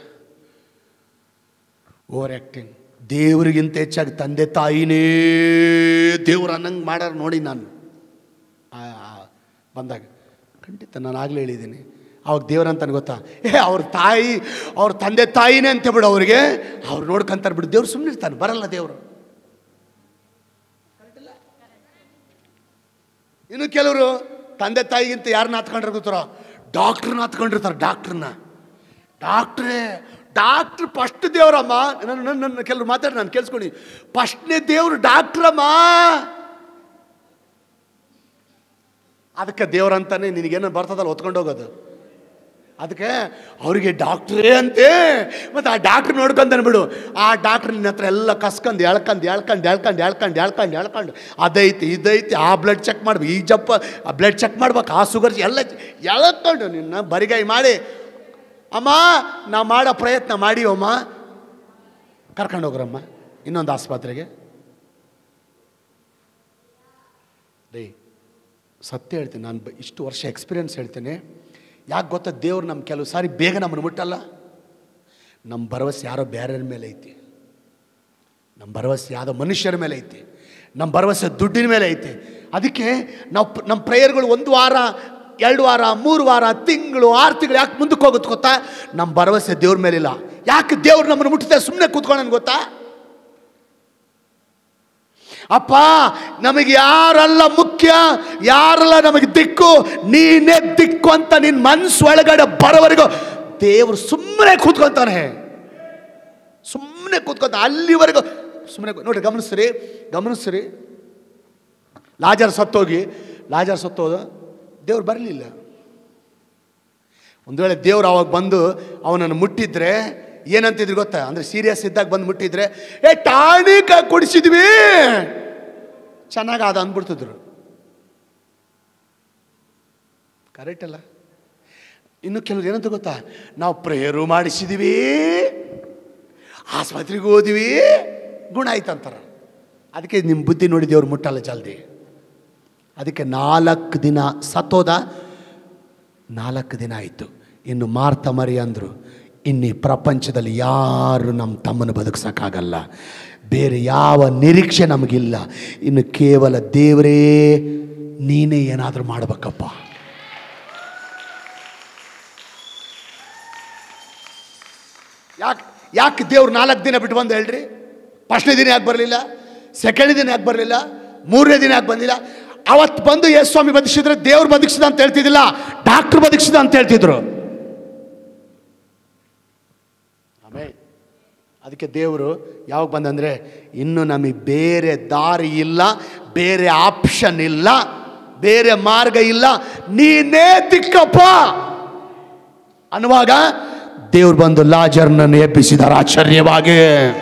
ಓವರ್ ಆ್ಯಕ್ಟಿಂಗ್ ದೇವರಿಗಿಂತ ಹೆಚ್ಚಾಗಿ ತಂದೆ ತಾಯಿನೇ ದೇವ್ರು ಅನ್ನಂಗೆ ಮಾಡಾರ ನೋಡಿ ನಾನು ಆ- ಆ ಬಂದಾಗ ಖಂಡಿತ ನಾನು ಆಗಲೇ ಹೇಳಿದ್ದೀನಿ ಅವಾಗ ದೇವ್ರಂತ ಗೊತ್ತಾ ಏ ಅವ್ರ ತಾಯಿ ಅವ್ರ ತಂದೆ ತಾಯಿನೇ ಅಂತ ಬಿಡು ಅವ್ರಿಗೆ ಅವ್ರು ನೋಡ್ಕೊಂತಾರೆ ಬಿಡು ದೇವ್ರು ಸುಮ್ಮನೆ ಇರ್ತಾನೆ ಬರಲ್ಲ ದೇವರು ಇನ್ನು ಕೆಲವರು ತಂದೆ ತಾಯಿಗಿಂತ ಯಾರನ್ನ ಹತ್ಕೊಂಡ್ರೆ ಗೊತ್ತಾರ ಡಾಕ್ಟ್ರನ್ನ ಹತ್ಕೊಂಡಿರ್ತಾರೆ ಡಾಕ್ಟ್ರನ್ನ ಡಾಕ್ಟ್ರೇ ಡಾಕ್ಟ್ರ್ ಫಸ್ಟ್ ದೇವ್ರಮ್ಮ ನನ್ನ ನನ್ನ ನನ್ನ ಕೆಲವ್ರು ಮಾತಾಡಿ ನಾನು ಕೇಳಿಸ್ಕೊಂಡು ಫಸ್ಟ್ನೇ ದೇವ್ರು ಡಾಕ್ಟ್ರಮ್ಮ ಅದಕ್ಕೆ ದೇವ್ರಂತಾನೆ ನಿನಗೇನೋ ಬರ್ತದಲ್ಲ ಹೊತ್ಕೊಂಡು ಹೋಗೋದು ಅದಕ್ಕೆ ಅವರಿಗೆ ಡಾಕ್ಟ್ರೇ ಅಂತೆ ಮತ್ತು ಆ ಡಾಕ್ಟ್ರ್ ನೋಡ್ಕೊಂತಾನೆ ಬಿಡು ಆ ಡಾಕ್ಟ್ರ್ ನಿನ್ನ ಹತ್ರ ಎಲ್ಲ ಕಸ್ಕೊಂಡು ಎಳ್ಕೊಂಡು ಎಳ್ಕೊಂಡು ಎಳ್ಕೊಂಡು ಎಳ್ಕೊಂಡು ಎಳ್ಕೊಂಡು ಎಳ್ಕೊಂಡು ಅದೈತಿ ಇದೈತಿ ಆ ಬ್ಲಡ್ ಚೆಕ್ ಮಾಡ್ಬೇಕು ಈ ಜಪ್ಪ ಆ ಬ್ಲಡ್ ಚೆಕ್ ಮಾಡ್ಬೇಕು ಆ ಶುಗರ್ ಎಲ್ಲ ಎಳ್ಕೊಂಡು ನಿನ್ನ ಬರಿಗೈ ಮಾಡಿ ಅಮ್ಮ ನಾ ಮಾಡೋ ಪ್ರಯತ್ನ ಮಾಡಿ ಅಮ್ಮ ಕರ್ಕೊಂಡು ಹೋಗ್ರಮ್ಮ ಇನ್ನೊಂದು ಆಸ್ಪತ್ರೆಗೆ ಡೇ ಸತ್ಯ ಹೇಳ್ತೀನಿ ನಾನು ಬ- ಇಷ್ಟು ವರ್ಷ ಎಕ್ಸ್ಪೀರಿಯನ್ಸ್ ಹೇಳ್ತೇನೆ ಯಾಕೆ ಗೊತ್ತಾ ದೇವ್ರು ನಮ್ಮ ಕೆಲವು ಸಾರಿ ಬೇಗ ನಮ್ಮನ್ನು ಮುಟ್ಟಲ್ಲ ನಮ್ಮ ಭರವಸೆ ಯಾರೋ ಬೇರೆಯವ್ರ ಮೇಲೆ ಐತಿ ನಮ್ಮ ಭರವಸೆ ಯಾವುದೋ ಮನುಷ್ಯರ ಮೇಲೆ ಐತಿ ನಮ್ಮ ಭರವಸೆ ದುಡ್ಡಿನ ಮೇಲೆ ಐತಿ ಅದಕ್ಕೆ ನಾವು ಪ್- ನಮ್ಮ ಪ್ರೇಯರ್ಗಳು ಒಂದು ವಾರ ಎರಡು ವಾರ ಮೂರು ವಾರ ತಿಂಗಳು ಆರು ತಿಂಗಳು ಯಾಕೆ ಮುಂದಕ್ಕೆ ಹೋಗುತ್ತೆ ಗೊತ್ತಾ ನಮ್ಮ ಭರವಸೆ ದೇವ್ರ ಮೇಲಿಲ್ಲ ಯಾಕೆ ದೇವ್ರು ನಮ್ಮನ್ನು ಮುಟ್ಟುತ್ತೆ ಸುಮ್ಮನೆ ಕೂತ್ಕೊಳ್ಳೋಣ ಗೊತ್ತಾ ಅಪ್ಪ ನಮಗೆ ಯಾರಲ್ಲ ಮುಖ್ಯ ಯಾರಲ್ಲ ನಮಗೆ ದಿಕ್ಕು ನೀನೇ ದಿಕ್ಕು ಅಂತ ನಿನ್ನ ಮನ್ಸು ಒಳಗಡೆ ಬರೋವರೆಗೂ ದೇವರು ಸುಮ್ಮನೆ ಕೂತ್ಕೊಂತಾನೆ ಸುಮ್ಮನೆ ಕೂತ್ಕೊಂತ ಅಲ್ಲಿವರೆಗೂ ಸುಮ್ಮನೆ ನೋಡಿ ಗಮನಿಸ್ರಿ ಗಮನಿಸ್ರಿ ಲಾಜರ್ ಸತ್ತೋಗಿ ಲಾಜರ್ ಸತ್ತೋದ ದೇವ್ರು ಬರಲಿಲ್ಲ ಒಂದು ವೇಳೆ ದೇವ್ರು ಅವಾಗ ಬಂದು ಅವನನ್ನು ಮುಟ್ಟಿದ್ರೆ ಏನಂತಿದ್ರು ಗೊತ್ತಾ ಅಂದರೆ ಸೀರಿಯಸ್ ಇದ್ದಾಗ ಬಂದು ಮುಟ್ಟಿದ್ರೆ ಏ ಟಾಣಿಕ ಕುಡಿಸಿದ್ವಿ ಚೆನ್ನಾಗಿ ಅದು ಅಂದ್ಬಿಡ್ತಿದ್ರು ಕರೆಕ್ಟ್ ಅಲ್ಲ ಇನ್ನು ಕೆಲವ್ರು ಏನಂತ ಗೊತ್ತಾ ನಾವು ಪ್ರೇಯರು ಮಾಡಿಸಿದ್ವಿ ಆಸ್ಪತ್ರೆಗೆ ಹೋದ್ವಿ ಗುಣ ಆಯ್ತು ಅಂತಾರೆ ಅದಕ್ಕೆ ನಿಮ್ಮ ಬುದ್ಧಿ ನೋಡಿ ದೇವ್ರು ಮುಟ್ಟಲ್ಲ ಜಲ್ದಿ ಅದಕ್ಕೆ ನಾಲ್ಕು ದಿನ ಸತ್ತೋದ ನಾಲ್ಕು ದಿನ ಆಯಿತು ಇನ್ನು ಮಾರ್ತ ಮರಿ ಅಂದರು ಇನ್ನು ಈ ಪ್ರಪಂಚದಲ್ಲಿ ಯಾರು ನಮ್ಮ ತಮ್ಮನ ಬದುಕ್ಸೋಕ್ಕಾಗಲ್ಲ ಬೇರೆ ಯಾವ ನಿರೀಕ್ಷೆ ನಮಗಿಲ್ಲ ಇನ್ನು ಕೇವಲ ದೇವರೇ ನೀನೇ ಏನಾದರೂ ಮಾಡ್ಬೇಕಪ್ಪ ಯಾಕೆ ಯಾಕೆ ದೇವ್ರು ನಾಲ್ಕು ದಿನ ಬಿಟ್ಟು ಬಂದು ಹೇಳ್ರಿ ಫಸ್ಟ್ನೇ ದಿನ ಯಾಕೆ ಬರಲಿಲ್ಲ ಸೆಕೆಂಡ್ ದಿನ ಯಾಕೆ ಬರಲಿಲ್ಲ ಮೂರನೇ ದಿನ ಯಾಕೆ ಬಂದಿಲ್ಲ ಅವತ್ತು ಬಂದು ಯೇಸು ಸ್ವಾಮಿ ಬದುಕಿಸಿದ್ರೆ ದೇವ್ರು ಬದುಕಿಸಿದ ಅಂತ ಹೇಳ್ತಿದ್ದಿಲ್ಲ ಡಾಕ್ಟ್ರು ಬದುಕಿಸಿದ ಅಂತ ಹೇಳ್ತಿದ್ರು ಆಮೇಲೆ ಅದಕ್ಕೆ ದೇವರು ಯಾವಾಗ ಬಂದಂದರೆ ಇನ್ನು ನಮಗೆ ಬೇರೆ ದಾರಿ ಇಲ್ಲ ಬೇರೆ ಆಪ್ಷನ್ ಇಲ್ಲ ಬೇರೆ ಮಾರ್ಗ ಇಲ್ಲ ನೀನೇ ದಿಕ್ಕಪ್ಪ ಅನ್ನುವಾಗ ದೇವ್ರು ಬಂದು ಲಾಜರ್ನನ್ನು ಎಬ್ಬಿಸಿದಾರೆ ಆಶ್ಚರ್ಯವಾಗಿ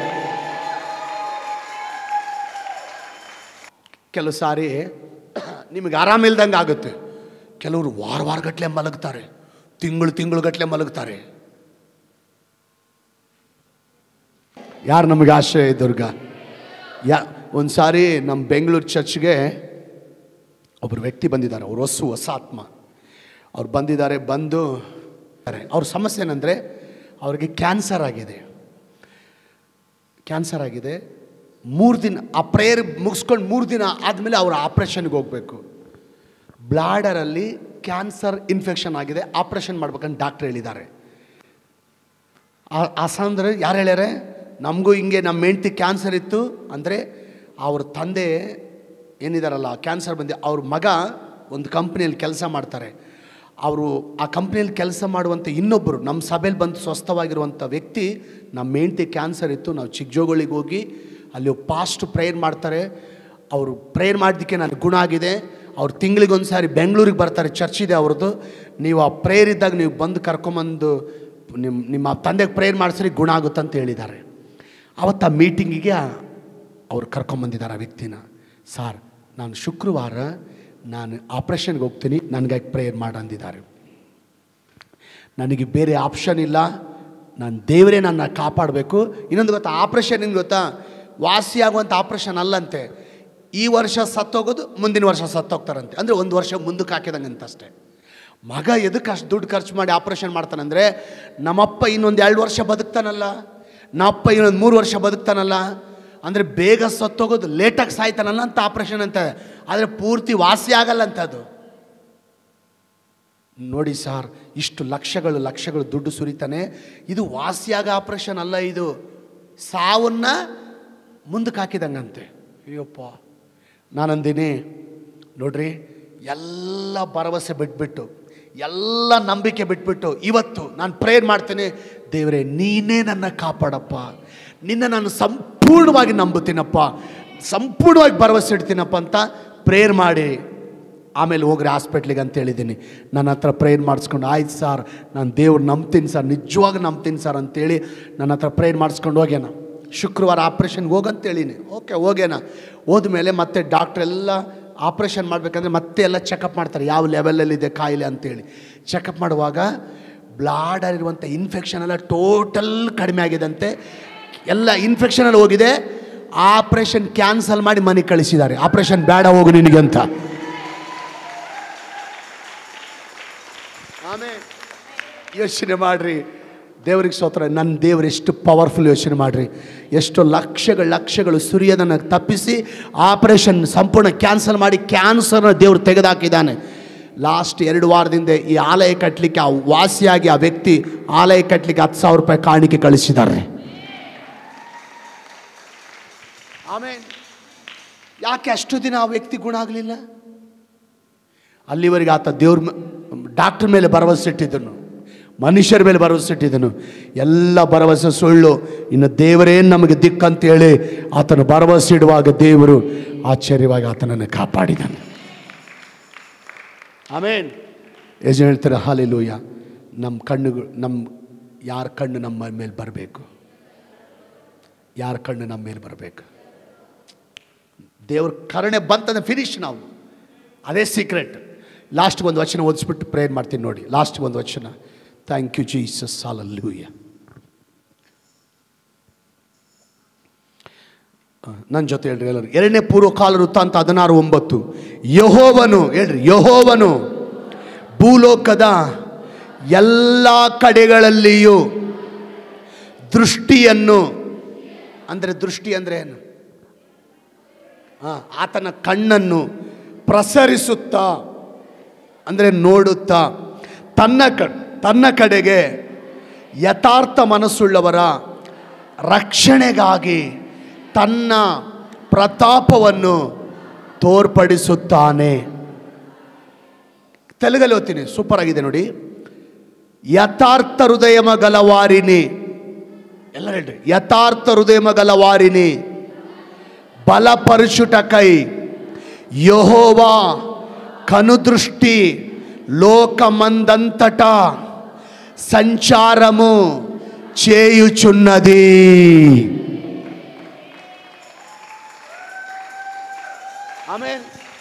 ಕೆಲವು ಸಾರಿ ನಿಮಗೆ ಆರಾಮಿಲ್ದಂಗೆ ಆಗುತ್ತೆ ಕೆಲವರು ವಾರ ವಾರಗಟ್ಲೆ ಮಲಗ್ತಾರೆ ತಿಂಗಳು ತಿಂಗಳುಗಟ್ಲೆ ಮಲಗ್ತಾರೆ ಯಾರು ನಮಗೆ ಆಶ್ರಯ ದುರ್ಗ ಯಾ ಒಂದು ಸಾರಿ ನಮ್ಮ ಬೆಂಗಳೂರು ಚರ್ಚ್ಗೆ ಒಬ್ಬರು ವ್ಯಕ್ತಿ ಬಂದಿದ್ದಾರೆ ಅವ್ರು ಹೊಸು ಹೊಸ ಆತ್ಮ ಅವ್ರು ಬಂದಿದ್ದಾರೆ ಬಂದು ಅವ್ರ ಸಮಸ್ಯೆ ಏನಂದರೆ ಅವ್ರಿಗೆ ಕ್ಯಾನ್ಸರ್ ಆಗಿದೆ ಕ್ಯಾನ್ಸರ್ ಆಗಿದೆ ಮೂರು ದಿನ ಆ ಪ್ರೇಯರ್ ಮುಗಿಸ್ಕೊಂಡು ಮೂರು ದಿನ ಆದಮೇಲೆ ಅವರು ಆಪ್ರೇಷನ್ಗೆ ಹೋಗಬೇಕು ಬ್ಲಾಡರಲ್ಲಿ ಕ್ಯಾನ್ಸರ್ ಇನ್ಫೆಕ್ಷನ್ ಆಗಿದೆ ಆಪ್ರೇಷನ್ ಮಾಡ್ಬೇಕಂತ ಡಾಕ್ಟ್ರ್ ಹೇಳಿದ್ದಾರೆ ಆ- ಆ ಸಂದರ್ಭ ಯಾರು ಹೇಳ್ಯಾರೆ ನಮಗೂ ಹಿಂಗೆ ನಮ್ಮ ಹೆಂಡ್ತಿ ಕ್ಯಾನ್ಸರ್ ಇತ್ತು ಅಂದರೆ ಅವ್ರ ತಂದೆ ಏನಿದಾರಲ್ಲ ಕ್ಯಾನ್ಸರ್ ಬಂದು ಅವ್ರ ಮಗ ಒಂದು ಕಂಪ್ನಿಯಲ್ಲಿ ಕೆಲಸ ಮಾಡ್ತಾರೆ ಅವರು ಆ ಕಂಪ್ನಿಯಲ್ಲಿ ಕೆಲಸ ಮಾಡುವಂಥ ಇನ್ನೊಬ್ಬರು ನಮ್ಮ ಸಭೆಯಲ್ಲಿ ಬಂದು ಸ್ವಸ್ಥವಾಗಿರುವಂಥ ವ್ಯಕ್ತಿ ನಮ್ಮ ಹೆಂಡ್ತಿ ಕ್ಯಾನ್ಸರ್ ಇತ್ತು ನಾವು ಚಿಕ್ಕಜೋಗಳಿಗೆ ಹೋಗಿ ಅಲ್ಲಿ ಪಾಸ್ಟ್ ಪ್ರೇಯರ್ ಮಾಡ್ತಾರೆ ಅವರು ಪ್ರೇಯರ್ ಮಾಡೋದಕ್ಕೆ ನನಗೆ ಗುಣ ಆಗಿದೆ ಅವ್ರು ತಿಂಗಳಿಗೊಂದು ಸಾರಿ ಬೆಂಗಳೂರಿಗೆ ಬರ್ತಾರೆ ಚರ್ಚ್ ಇದೆ ಅವ್ರದ್ದು ನೀವು ಆ ಪ್ರೇಯರ್ ಇದ್ದಾಗ ನೀವು ಬಂದು ಕರ್ಕೊಂಬಂದು ನಿಮ್ಮ ನಿಮ್ಮ ತಂದೆಗೆ ಪ್ರೇಯರ್ ಮಾಡಿಸ್ರಿ ಗುಣ ಆಗುತ್ತಂತ ಹೇಳಿದ್ದಾರೆ ಅವತ್ತು ಆ ಮೀಟಿಂಗಿಗೆ ಅವ್ರು ಕರ್ಕೊಂಬಂದಿದ್ದಾರೆ ಆ ವ್ಯಕ್ತಿನ ಸಾರ್ ನಾನು ಶುಕ್ರವಾರ ನಾನು ಆಪ್ರೇಷನ್ಗೆ ಹೋಗ್ತೀನಿ ನನಗಾಗಿ ಪ್ರೇಯರ್ ಮಾಡಂದಿದ್ದಾರೆ ನನಗೆ ಬೇರೆ ಆಪ್ಷನ್ ಇಲ್ಲ ನಾನು ದೇವರೇ ನನ್ನ ಕಾಪಾಡಬೇಕು ಇನ್ನೊಂದು ಗೊತ್ತಾ ಆಪ್ರೇಷನ್ ಏನು ಗೊತ್ತಾ ವಾಸಿಯಾಗುವಂಥ ಆಪ್ರೇಷನ್ ಅಲ್ಲಂತೆ ಈ ವರ್ಷ ಸತ್ತೋಗೋದು ಮುಂದಿನ ವರ್ಷ ಸತ್ತೋಗ್ತಾರಂತೆ ಅಂದರೆ ಒಂದು ವರ್ಷ ಮುಂದಕ್ಕೆ ಹಾಕಿದಂಗೆ ಅಂತ ಅಷ್ಟೇ ಮಗ ಎದಕ್ಕೆ ಅಷ್ಟು ದುಡ್ಡು ಖರ್ಚು ಮಾಡಿ ಆಪ್ರೇಷನ್ ಮಾಡ್ತಾನಂದರೆ ನಮ್ಮಪ್ಪ ಇನ್ನೊಂದು ಎರಡು ವರ್ಷ ಬದುಕ್ತಾನಲ್ಲ ನಮ್ಮಪ್ಪ ಇನ್ನೊಂದು ಮೂರು ವರ್ಷ ಬದುಕ್ತಾನಲ್ಲ ಅಂದರೆ ಬೇಗ ಸತ್ತೋಗೋದು ಲೇಟಾಗಿ ಸಾಯ್ತಾನಲ್ಲ ಅಂತ ಆಪ್ರೇಷನ್ ಅಂತ ಆದರೆ ಪೂರ್ತಿ ವಾಸಿ ಆಗಲ್ಲ ಅಂತ ಅದು ನೋಡಿ ಸಾರ್ ಇಷ್ಟು ಲಕ್ಷಗಳು ಲಕ್ಷಗಳು ದುಡ್ಡು ಸುರಿತಾನೆ ಇದು ವಾಸಿಯಾಗ ಆಪ್ರೇಷನ್ ಅಲ್ಲ ಇದು ಸಾವನ್ನ ಮುಂದಕ್ಕೆ ಹಾಕಿದಂಗಂತೆ ಅಯ್ಯಪ್ಪ ನಾನಂದಿನಿ ನೋಡ್ರಿ ಎಲ್ಲ ಭರವಸೆ ಬಿಟ್ಬಿಟ್ಟು ಎಲ್ಲ ನಂಬಿಕೆ ಬಿಟ್ಬಿಟ್ಟು ಇವತ್ತು ನಾನು ಪ್ರೇಯರ್ ಮಾಡ್ತೀನಿ ದೇವರೇ ನೀನೇ ನನ್ನ ಕಾಪಾಡಪ್ಪ ನಿನ್ನ ನಾನು ಸಂಪೂರ್ಣವಾಗಿ ನಂಬುತ್ತೀನಪ್ಪ ಸಂಪೂರ್ಣವಾಗಿ ಭರವಸೆ ಇಡ್ತೀನಪ್ಪ ಅಂತ ಪ್ರೇಯರ್ ಮಾಡಿ ಆಮೇಲೆ ಹೋಗ್ರಿ ಹಾಸ್ಪಿಟ್ಲಿಗೆ ಅಂತ ಹೇಳಿದ್ದೀನಿ ನನ್ನ ಹತ್ರ ಪ್ರೇಯರ್ ಮಾಡಿಸ್ಕೊಂಡು ಆಯ್ತು ಸರ್ ನಾನು ದೇವ್ರು ನಂಬ್ತೀನಿ ಸರ್ ನಿಜವಾಗಿ ನಂಬ್ತೀನಿ ಸರ್ ಅಂತೇಳಿ ನನ್ನ ಹತ್ರ ಪ್ರೇಯರ್ ಮಾಡಿಸ್ಕೊಂಡು ಹೋಗ್ಯಾನ ಶುಕ್ರವಾರ ಆಪ್ರೇಷನ್ಗೆ ಹೋಗಂತ ಹೇಳಿನಿ ಓಕೆ ಹೋಗ್ಯಾನ ಹೋದ್ಮೇಲೆ ಮತ್ತೆ ಡಾಕ್ಟ್ರ್ ಎಲ್ಲ ಆಪ್ರೇಷನ್ ಮಾಡಬೇಕಂದ್ರೆ ಮತ್ತೆ ಎಲ್ಲ ಚೆಕಪ್ ಮಾಡ್ತಾರೆ ಯಾವ ಲೆವೆಲಲ್ಲಿದೆ ಕಾಯಿಲೆ ಅಂತೇಳಿ ಚೆಕಪ್ ಮಾಡುವಾಗ ಬ್ಲಾಡಲ್ಲಿರುವಂಥ ಇನ್ಫೆಕ್ಷನ್ ಎಲ್ಲ ಟೋಟಲ್ ಕಡಿಮೆ ಆಗಿದಂತೆ ಎಲ್ಲ ಇನ್ಫೆಕ್ಷನಲ್ಲಿ ಹೋಗಿದೆ ಆಪ್ರೇಷನ್ ಕ್ಯಾನ್ಸಲ್ ಮಾಡಿ ಮನೆಗೆ ಕಳಿಸಿದ್ದಾರೆ ಆಪ್ರೇಷನ್ ಬೇಡ ಹೋಗು ನಿನಗೆ ಅಂತ ಆಮೇಲೆ ಯೋಚನೆ ಮಾಡ್ರಿ ದೇವ್ರಿಗೆ ಸ್ತೋತ್ರ ನನ್ನ ದೇವ್ರು ಎಷ್ಟು ಪವರ್ಫುಲ್ ಯೋಚನೆ ಮಾಡ್ರಿ ಎಷ್ಟು ಲಕ್ಷಗಳು ಲಕ್ಷಗಳು ಸುರಿಯೋದನ್ನು ತಪ್ಪಿಸಿ ಆಪರೇಷನ್ ಸಂಪೂರ್ಣ ಕ್ಯಾನ್ಸಲ್ ಮಾಡಿ ಕ್ಯಾನ್ಸರ್ನ ದೇವ್ರು ತೆಗೆದಾಕಿದ್ದಾನೆ ಲಾಸ್ಟ್ ಎರಡು ವಾರದಿಂದ ಈ ಆಲಯ ಕಟ್ಟಲಿಕ್ಕೆ ಆ ವಾಸಿಯಾಗಿ ಆ ವ್ಯಕ್ತಿ ಆಲಯ ಕಟ್ಟಲಿಕ್ಕೆ ಹತ್ತು ಸಾವಿರ ರೂಪಾಯಿ ಕಾಣಿಕೆ ಕಳಿಸಿದ್ದಾರೆ ಆಮೇಲೆ ಯಾಕೆ ಅಷ್ಟು ದಿನ ಆ ವ್ಯಕ್ತಿ ಗುಣ ಆಗಲಿಲ್ಲ ಅಲ್ಲಿವರೆಗೆ ಆತ ದೇವ್ರ ಡಾಕ್ಟ್ರ್ ಮೇಲೆ ಭರವಸೆ ಇಟ್ಟಿದ್ದನು ಮನುಷ್ಯರ ಮೇಲೆ ಭರವಸೆ ಇಟ್ಟಿದ್ದನು ಎಲ್ಲ ಭರವಸೆ ಸುಳ್ಳು ಇನ್ನು ದೇವರೇ ನಮಗೆ ದಿಕ್ಕಂತೇಳಿ ಆತನ ಭರವಸೆ ಇಡುವಾಗ ದೇವರು ಆಶ್ಚರ್ಯವಾಗಿ ಆತನನ್ನು ಕಾಪಾಡಿದನು ಆಮೇನ್ ಯಜ ಹೇಳ್ತಾರೆ ಹಾಲೆಲೂಯ ನಮ್ಮ ಕಣ್ಣುಗಳು ನಮ್ಮ ಯಾರ ಕಣ್ಣು ನಮ್ಮ ಮೇಲೆ ಬರಬೇಕು ಯಾರ ಕಣ್ಣು ನಮ್ಮ ಮೇಲೆ ಬರಬೇಕು ದೇವ್ರ ಕರುಣೆ ಬಂತಂದ್ರೆ ಫಿನಿಶ್ ನಾವು ಅದೇ ಸೀಕ್ರೆಟ್ ಲಾಸ್ಟ್ಗೆ ಒಂದು ವಚನ ಓದಿಸ್ಬಿಟ್ಟು ಪ್ರೇಯರ್ ಮಾಡ್ತೀನಿ ನೋಡಿ ಲಾಸ್ಟ್ಗೆ ಒಂದು ವಚನ ಥ್ಯಾಂಕ್ ಯು ಜೀಸಸ್ ಸಾಲಲ್ಲೂಯ್ಯ ನನ್ನ ಜೊತೆ ಹೇಳ್ರಿ ಎಲ್ಲರೂ ಎರಡನೇ ಪೂರ್ವಕಾಲ ವೃತ್ತಾಂತ ಹದಿನಾರು ಒಂಬತ್ತು ಯಹೋವನು ಹೇಳ್ರಿ ಯಹೋವನು ಭೂಲೋಕದ ಎಲ್ಲ ಕಡೆಗಳಲ್ಲಿಯೂ ದೃಷ್ಟಿಯನ್ನು ಅಂದರೆ ದೃಷ್ಟಿ ಅಂದರೆ ಏನು ಆ, ಆತನ ಕಣ್ಣನ್ನು ಪ್ರಸರಿಸುತ್ತಾ ಅಂದರೆ ನೋಡುತ್ತಾ ತನ್ನ ಕ ತನ್ನ ಕಡೆಗೆ ಯಥಾರ್ಥ ಮನಸ್ಸುಳ್ಳವರ ರಕ್ಷಣೆಗಾಗಿ ತನ್ನ ಪ್ರತಾಪವನ್ನು ತೋರ್ಪಡಿಸುತ್ತಾನೆ ತೆಲುಗಲ್ಲಿ ಓದ್ತೀನಿ ಸೂಪರ್ ಆಗಿದೆ ನೋಡಿ ಯಥಾರ್ಥ ಹೃದಯಮ ಗಲವಾರಿನಿ ಎಲ್ಲ ಹೇಳ್ರಿ ಯಥಾರ್ಥ ಹೃದಯಮ ಗಲವಾರಿನಿ బలపరుచుటకై యహోవా కనుదృష్టి లోకమందంతటా సంచారము చేయుచున్నది ಆಮೇಲೆ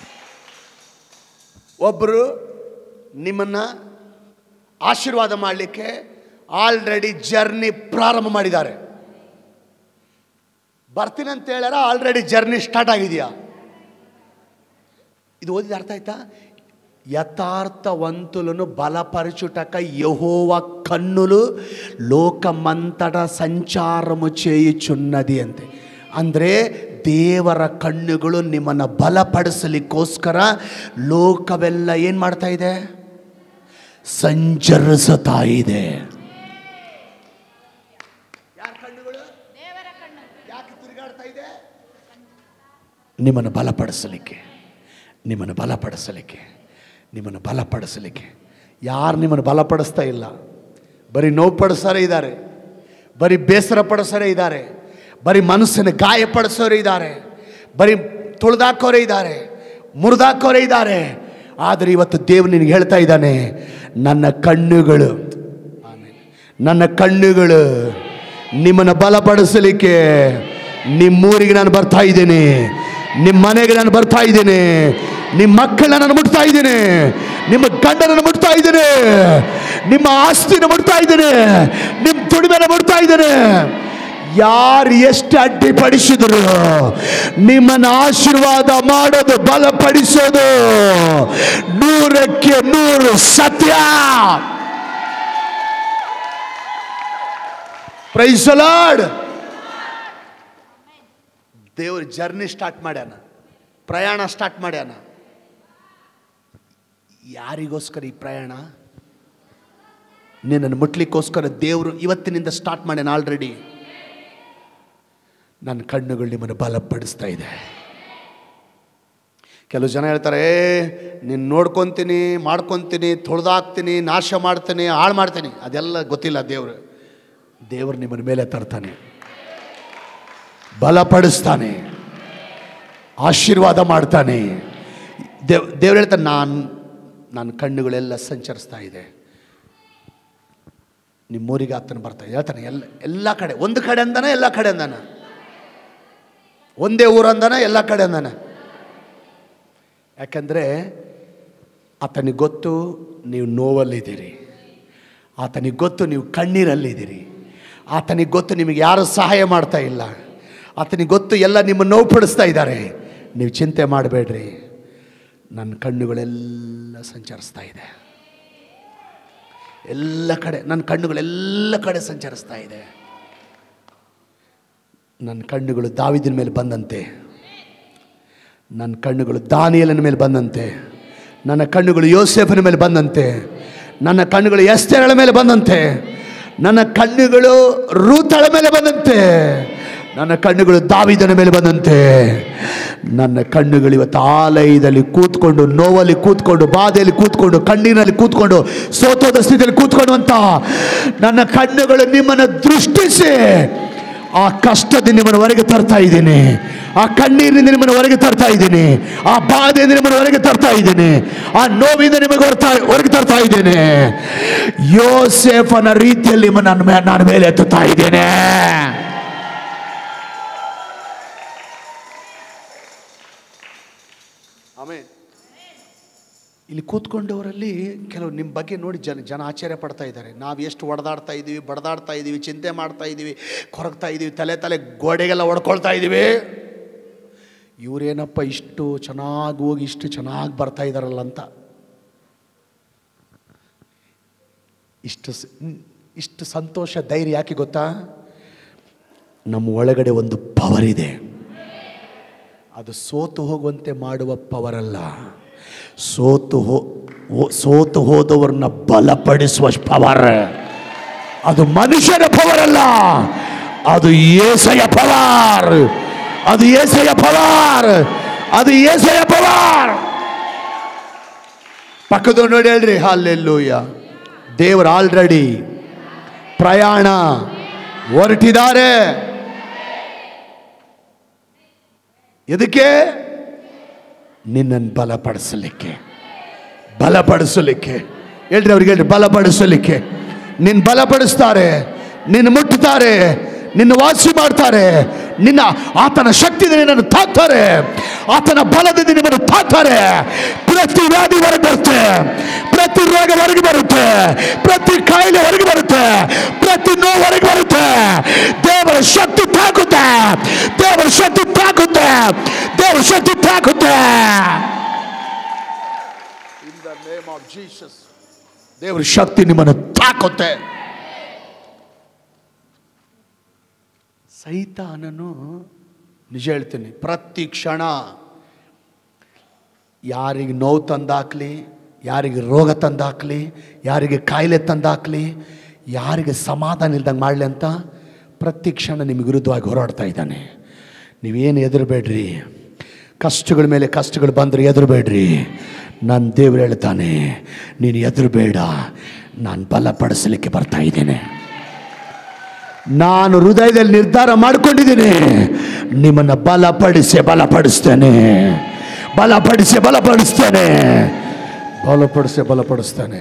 ಒಬ್ಬರು ನಿಮ್ಮನ್ನ ಆಶೀರ್ವಾದ ಮಾಡಲಿಕ್ಕೆ ಆಲ್ರೆಡಿ ಜರ್ನಿ ಪ್ರಾರಂಭ ಮಾಡಿದ್ದಾರೆ ಬರ್ತೀನಿ ಅಂತ ಹೇಳ್ಯಾರ ಆಲ್ರೆಡಿ ಜರ್ನಿ ಸ್ಟಾರ್ಟ್ ಆಗಿದೆಯಾ ಇದು ಓದಿದ ಅರ್ಥ ಆಯ್ತಾ యథార్థవంతులను బలపరచుటక యహోవ కన్నులు లోకమంతట ಸಂಚಾರము చేయుచున్నది ಅಂತೆ ಅಂದರೆ ದೇವರ ಕಣ್ಣುಗಳು ನಿಮ್ಮನ್ನು ಬಲಪಡಿಸಲಿಕ್ಕೋಸ್ಕರ ಲೋಕವೆಲ್ಲ ಏನು ಮಾಡ್ತಾ ಇದೆ ಸಂಚರಿಸುತ್ತಾ ಇದೆ ಯಾರ ಕಣ್ಣುಗಳು ಯಾಕೆ ತಿರುಗಾಡ್ತಾ ಇದೆ ನಿಮ್ಮನ್ನು ಬಲಪಡಿಸಲಿಕ್ಕೆ ನಿಮ್ಮನ್ನು ಬಲಪಡಿಸಲಿಕ್ಕೆ ನಿಮ್ಮನ್ನು ಬಲಪಡಿಸಲಿಕ್ಕೆ ಯಾರು ನಿಮ್ಮನ್ನು ಬಲಪಡಿಸ್ತಾ ಇಲ್ಲ ಬರೀ ನೋವು ಪಡಿಸೋರೇ ಇದ್ದಾರೆ ಬರೀ ಬೇಸರ ಪಡಿಸೋರೇ ಇದ್ದಾರೆ ಬರೀ ಮನಸ್ಸನ್ನು ಗಾಯಪಡಿಸೋರೇ ಇದ್ದಾರೆ ಬರೀ ತುಳಿದಾಕೋರೇ ಇದ್ದಾರೆ ಮುರಿದಾಕೋರೇ ಇದ್ದಾರೆ ಆದರೆ ಇವತ್ತು ದೇವರು ನಿನಗೆ ಹೇಳ್ತಾ ಇದ್ದಾನೆ ನನ್ನ ಕಣ್ಣುಗಳು ಆಮೇಲೆ ನನ್ನ ಕಣ್ಣುಗಳು ನಿಮ್ಮನ್ನು ಬಲಪಡಿಸಲಿಕ್ಕೆ ನಿಮ್ಮೂರಿಗೆ ನಾನು ಬರ್ತಾ ಇದ್ದೇನೆ ನಿಮ್ಮ ಮನೆಗೆ ನಾನು ಬರ್ತಾ ಇದ್ದೇನೆ ನಿಮ್ಮ ಮಕ್ಕಳನ್ನ ನಾನು ಮುಟ್ತಾ ಇದ್ದೇನೆ ನಿಮ್ಮ ಗಂಡನನ್ನು ಮುಟ್ತಾ ಇದ್ದೇನೆ ನಿಮ್ಮ ಆಸ್ತಿನ ಮುಟ್ತಾ ಇದ್ದೇನೆ ನಿಮ್ಮ ದುಡಿಮೆನ ಮುಟ್ತಾ ಇದ್ದೇನೆ ಯಾರು ಎಷ್ಟು ಅಡ್ಡಿಪಡಿಸಿದ್ರು ನಿಮ್ಮನ್ನು ಆಶೀರ್ವಾದ ಮಾಡೋದು ಬಲಪಡಿಸೋದು ನೂರಕ್ಕೆ ನೂರು ಸತ್ಯ ಪ್ರೈಸಲಾಡ್ ದೇವ್ರ ಜರ್ನಿ ಸ್ಟಾರ್ಟ್ ಮಾಡ್ಯಾನ ಪ್ರಯಾಣ ಸ್ಟಾರ್ಟ್ ಮಾಡ್ಯಾನ ಯಾರಿಗೋಸ್ಕರ ಈ ಪ್ರಯಾಣ ನಿನ್ನನ್ನು ಮುಟ್ಲಿಕ್ಕೋಸ್ಕರ ದೇವರು ಇವತ್ತಿನಿಂದ ಸ್ಟಾರ್ಟ್ ಮಾಡ್ಯಾನ ಆಲ್ರೆಡಿ ನನ್ನ ಕಣ್ಣುಗಳು ನಿಮ್ಮನ್ನು ಬಲಪಡಿಸ್ತಾ ಇದೆ ಕೆಲವು ಜನ ಹೇಳ್ತಾರೆ ಏ ನೀನು ನೋಡ್ಕೊತೀನಿ ಮಾಡ್ಕೊತೀನಿ ತೊಳೆದಾಕ್ತೀನಿ ನಾಶ ಮಾಡ್ತೀನಿ ಹಾಳು ಮಾಡ್ತೀನಿ ಅದೆಲ್ಲ ಗೊತ್ತಿಲ್ಲ ದೇವರು ದೇವರು ನಿಮ್ಮನ ಮೇಲೆ ತರ್ತಾನೆ ಬಲಪಡಿಸ್ತಾನೆ ಆಶೀರ್ವಾದ ಮಾಡ್ತಾನೆ ದೇವ್ ದೇವ್ರು ಹೇಳ್ತಾನೆ ನಾನು ನನ್ನ ಕಣ್ಣುಗಳೆಲ್ಲ ಸಂಚರಿಸ್ತಾ ಇದೆ ನಿಮ್ಮೂರಿಗೆ ಆತನ ಬರ್ತಾ ಇದೆ ಹೇಳ್ತಾನೆ ಎಲ್ಲ ಎಲ್ಲ ಕಡೆ ಒಂದು ಕಡೆ ಅಂದಾನ ಎಲ್ಲ ಕಡೆ ಅಂದಾನ ಒಂದೇ ಊರು ಅಂದಾನ ಎಲ್ಲ ಕಡೆ ಅಂದಾನ ಯಾಕಂದರೆ ಆತನಿಗೆ ಗೊತ್ತು ನೀವು ನೋವಲ್ಲಿದ್ದೀರಿ ಆತನಿಗೆ ಗೊತ್ತು ನೀವು ಕಣ್ಣೀರಲ್ಲಿದ್ದೀರಿ ಆತನಿಗೆ ಗೊತ್ತು ನಿಮಗೆ ಯಾರು ಸಹಾಯ ಮಾಡ್ತಾ ಇಲ್ಲ ಆತನಿಗೆ ಗೊತ್ತು ಎಲ್ಲ ನಿಮ್ಮ ನೋವು ಪಡಿಸ್ತಾ ಇದ್ದಾರೆ ನೀವು ಚಿಂತೆ ಮಾಡಬೇಡ್ರಿ ನನ್ನ ಕಣ್ಣುಗಳೆಲ್ಲ ಸಂಚರಿಸ್ತಾ ಇದೆ ಎಲ್ಲ ಕಡೆ ನನ್ನ ಕಣ್ಣುಗಳೆಲ್ಲ ಕಡೆ ಸಂಚರಿಸ್ತಾ ಇದೆ ನನ್ನ ಕಣ್ಣುಗಳು ದಾವಿದಿನ ಮೇಲೆ ಬಂದಂತೆ ನನ್ನ ಕಣ್ಣುಗಳು ದಾನಿಯಲನ ಮೇಲೆ ಬಂದಂತೆ ನನ್ನ ಕಣ್ಣುಗಳು ಯೋಸೇಫನ ಮೇಲೆ ಬಂದಂತೆ ನನ್ನ ಕಣ್ಣುಗಳು ಎಸ್ತೆರಳ ಮೇಲೆ ಬಂದಂತೆ ನನ್ನ ಕಣ್ಣುಗಳು ರೂತಳ ಮೇಲೆ ಬಂದಂತೆ ನನ್ನ ಕಣ್ಣುಗಳು ದಾವಿದನ ಮೇಲೆ ಬಂದಂತೆ ನನ್ನ ಕಣ್ಣುಗಳು ಇವತ್ತು ಆಲಯದಲ್ಲಿ ಕೂತ್ಕೊಂಡು ನೋವಲ್ಲಿ ಕೂತ್ಕೊಂಡು ಬಾಧೆಯಲ್ಲಿ ಕೂತ್ಕೊಂಡು ಕಣ್ಣಿನಲ್ಲಿ ಕೂತ್ಕೊಂಡು ಸೋತೋದ ಸ್ಥಿತಿಯಲ್ಲಿ ಕೂತ್ಕೊಂಡು ಅಂತ ನನ್ನ ಕಣ್ಣುಗಳು ನಿಮ್ಮನ್ನು ದೃಷ್ಟಿಸಿ ಆ ಕಷ್ಟದಿಂದ ನಿಮ್ಮನ್ನು ಹೊರಗೆ ತರ್ತಾ ಇದ್ದೀನಿ ಆ ಕಣ್ಣೀರಿನಿಂದ ನಿಮ್ಮನ್ನು ಹೊರಗೆ ತರ್ತಾ ಇದ್ದೀನಿ ಆ ಬಾಧೆಯಿಂದ ನಿಮ್ಮನ್ನು ಹೊರಗೆ ತರ್ತಾ ಇದ್ದೀನಿ ಆ ನೋವಿಂದ ನಿಮಗೆ ಹೊರತಾ ಹೊರಗೆ ತರ್ತಾ ಇದ್ದೇನೆ ಯೋಸೇಫನ ರೀತಿಯಲ್ಲಿ ನಿಮ್ಮನ್ನು ನನ್ನ ಮೇ- ನಾನು ಮೇಲೆ ಎತ್ತುತ್ತಾ ಇದ್ದೇನೆ ಆಮೇಲೆ ಇಲ್ಲಿ ಕೂತ್ಕೊಂಡವರಲ್ಲಿ ಕೆಲವು ನಿಮ್ಮ ಬಗ್ಗೆ ನೋಡಿ ಜನ ಜನ ಆಶ್ಚರ್ಯ ಪಡ್ತಾ ಇದ್ದಾರೆ ನಾವು ಎಷ್ಟು ಹೊಡೆದಾಡ್ತಾ ಇದ್ದೀವಿ ಬಡದಾಡ್ತಾ ಇದ್ದೀವಿ ಚಿಂತೆ ಮಾಡ್ತಾ ಇದ್ದೀವಿ ಕೊರಗ್ತಾ ಇದ್ದೀವಿ ತಲೆ ತಲೆ ಗೋಡೆಗೆಲ್ಲ ಹೊಡ್ಕೊಳ್ತಾ ಇದ್ದೀವಿ ಇವರೇನಪ್ಪ ಇಷ್ಟು ಚೆನ್ನಾಗಿ ಹೋಗಿ ಇಷ್ಟು ಚೆನ್ನಾಗಿ ಬರ್ತಾ ಇದ್ದಾರಲ್ಲ ಅಂತ ಇಷ್ಟು ಸ- ಇಷ್ಟು ಸಂತೋಷ ಧೈರ್ಯ ಯಾಕೆ ಗೊತ್ತಾ ನಮ್ಮ ಒಳಗಡೆ ಒಂದು ಪವರ್ ಇದೆ ಅದು ಸೋತು ಹೋಗುವಂತೆ ಮಾಡುವ ಪವರ್ ಅಲ್ಲ ಸೋತು ಹೋ ಹೋ- ಸೋತು ಹೋದವ್ರನ್ನ ಬಲಪಡಿಸುವ ಪವರ್ ಅದು ಮನುಷ್ಯನ ಪವರ್ ಅಲ್ಲ ಅದು ಏಸಯ ಪವರ್ ಅದು ಏಸಯ ಪವರ್ ಅದು ಏಸಯ ಪವರ್ ಪಕ್ಕದ ನೋಡಿ ಹೇಳ್ರಿ ಹಾಲೆಲ್ಲೂಯ್ಯ ದೇವರು ಆಲ್ರೆಡಿ ಪ್ರಯಾಣ ಹೊರಟಿದ್ದಾರೆ ಎದಕ್ಕೆ ನಿನ್ನನ್ನು ಬಲಪಡಿಸಲಿಕ್ಕೆ ಬಲಪಡಿಸಲಿಕ್ಕೆ ಹೇಳ್ರಿ ಅವ್ರಿಗೆ ಹೇಳ್ರಿ ಬಲಪಡಿಸಲಿಕ್ಕೆ ನಿನ್ನ ಬಲಪಡಿಸ್ತಾರೆ ನಿನ್ನ ಮುಟ್ಟುತ್ತಾರೆ ನಿನ್ನ ವಾಸಿ ಮಾಡ್ತಾರೆ ನಿನ್ನ ಆತನ ಶಕ್ತಿಯಿಂದ ನಿನ್ನನ್ನು ತಾಕ್ತಾರೆ ಆತನ ಬಲದಿಂದ ನಿಮ್ಮನ್ನು ತಾಕ್ತಾರೆ ಪ್ರತಿ ವ್ಯಾಧಿ ಹೊರಗೆ ಬರುತ್ತೆ ಪ್ರತಿ ರೋಗ ಹೊರಗೆ ಬರುತ್ತೆ ಪ್ರತಿ ಕಾಯಿಲೆ ಹೊರಗೆ ಬರುತ್ತೆ ಪ್ರತಿ ನೋವು ಹೊರಗೆ ಬರುತ್ತೆ ದೇವರ ಶಕ್ತಿ ತಾಕುತ್ತೆ ದೇವರ ಶಕ್ತಿ ತಾಕುತ್ತೆ ದೇವರ ಶಕ್ತಿ ತಾಕುತ್ತೆ in the name of Jesus ದೇವರ ಶಕ್ತಿ ನಿಮ್ಮನ್ನು ತಾಕುತ್ತೆ ಸೈತಾನನು ನಿಜ ಹೇಳ್ತೀನಿ ಪ್ರತಿ ಕ್ಷಣ ಯಾರಿಗೆ ನೋವು ತಂದಾಕ್ಲಿ ಯಾರಿಗೆ ರೋಗ ತಂದಾಕ್ಲಿ ಯಾರಿಗೆ ಕಾಯಿಲೆ ತಂದಾಕ್ಲಿ ಯಾರಿಗೆ ಸಮಾಧಾನ ಇಲ್ದಂಗೆ ಮಾಡಲಿ ಅಂತ ಪ್ರತಿ ಕ್ಷಣ ನಿಮಗೆ ವಿರುದ್ಧವಾಗಿ ಹೋರಾಡ್ತಾ ಇದ್ದಾನೆ ನೀವೇನು ಎದುರಬೇಡ್ರಿ ಕಷ್ಟಗಳ ಮೇಲೆ ಕಷ್ಟಗಳು ಬಂದರೆ ಎದುರಬೇಡ್ರಿ ನನ್ನ ದೇವ್ರು ಹೇಳ್ತಾನೆ ನೀನು ಎದುರಬೇಡ ನಾನು ಬಲಪಡಿಸಲಿಕ್ಕೆ ಬರ್ತಾ ಇದ್ದೇನೆ ನಾನು ಹೃದಯದಲ್ಲಿ ನಿರ್ಧಾರ ಮಾಡಿಕೊಂಡಿದ್ದೀನಿ ನಿಮ್ಮನ್ನು ಬಲಪಡಿಸಿ ಬಲಪಡಿಸ್ತೇನೆ ಬಲಪಡಿಸಿ ಬಲಪಡಿಸ್ತೇನೆ ಬಲಪಡಿಸಿ ಬಲಪಡಿಸ್ತಾನೆ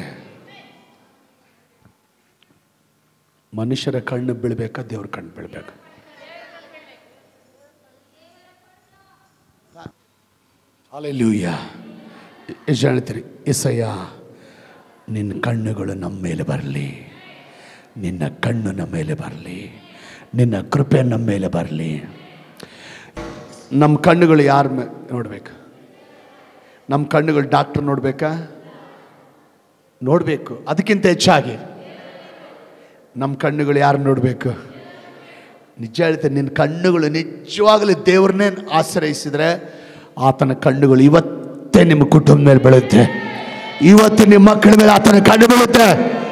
ಮನುಷ್ಯರ ಕಣ್ಣು ಬೀಳ್ಬೇಕಾ ದೇವ್ರ ಕಣ್ಣು ಬೀಳ್ಬೇಕು ಅಲ್ಲೆಲ್ಲೂಯ್ಯ ಎಷ್ಟು ಹೇಳ್ತೀರಿ ಎಸಯ್ಯ ನಿನ್ನ ಕಣ್ಣುಗಳು ನಮ್ಮ ಮೇಲೆ ಬರಲಿ ನಿನ್ನ ಕಣ್ಣು ನಮ್ಮ ಮೇಲೆ ಬರಲಿ ನಿನ್ನ ಕೃಪೆ ನಮ್ಮ ಮೇಲೆ ಬರಲಿ ನಮ್ಮ ಕಣ್ಣುಗಳು ಯಾರ ಮೇ ನೋಡ್ಬೇಕು ನಮ್ಮ ಕಣ್ಣುಗಳು ಡಾಕ್ಟರ್ ನೋಡ್ಬೇಕಾ ನೋಡಬೇಕು ಅದಕ್ಕಿಂತ ಹೆಚ್ಚಾಗಿ ನಮ್ಮ ಕಣ್ಣುಗಳು ಯಾರು ನೋಡಬೇಕು ನಿಜ ಹೇಳ್ತೇನೆ ನಿನ್ನ ಕಣ್ಣುಗಳು ನಿಜವಾಗಲೂ ದೇವ್ರನ್ನೇ ಆಶ್ರಯಿಸಿದ್ರೆ ಆತನ ಕಣ್ಣುಗಳು ಇವತ್ತೇ ನಿಮ್ಮ ಕುಟುಂಬದ ಮೇಲೆ ಬೀಳುತ್ತೆ ಇವತ್ತು ನಿಮ್ಮ ಮಕ್ಕಳ ಮೇಲೆ ಆತನ ಕಣ್ಣು ಬೀಳುತ್ತೆ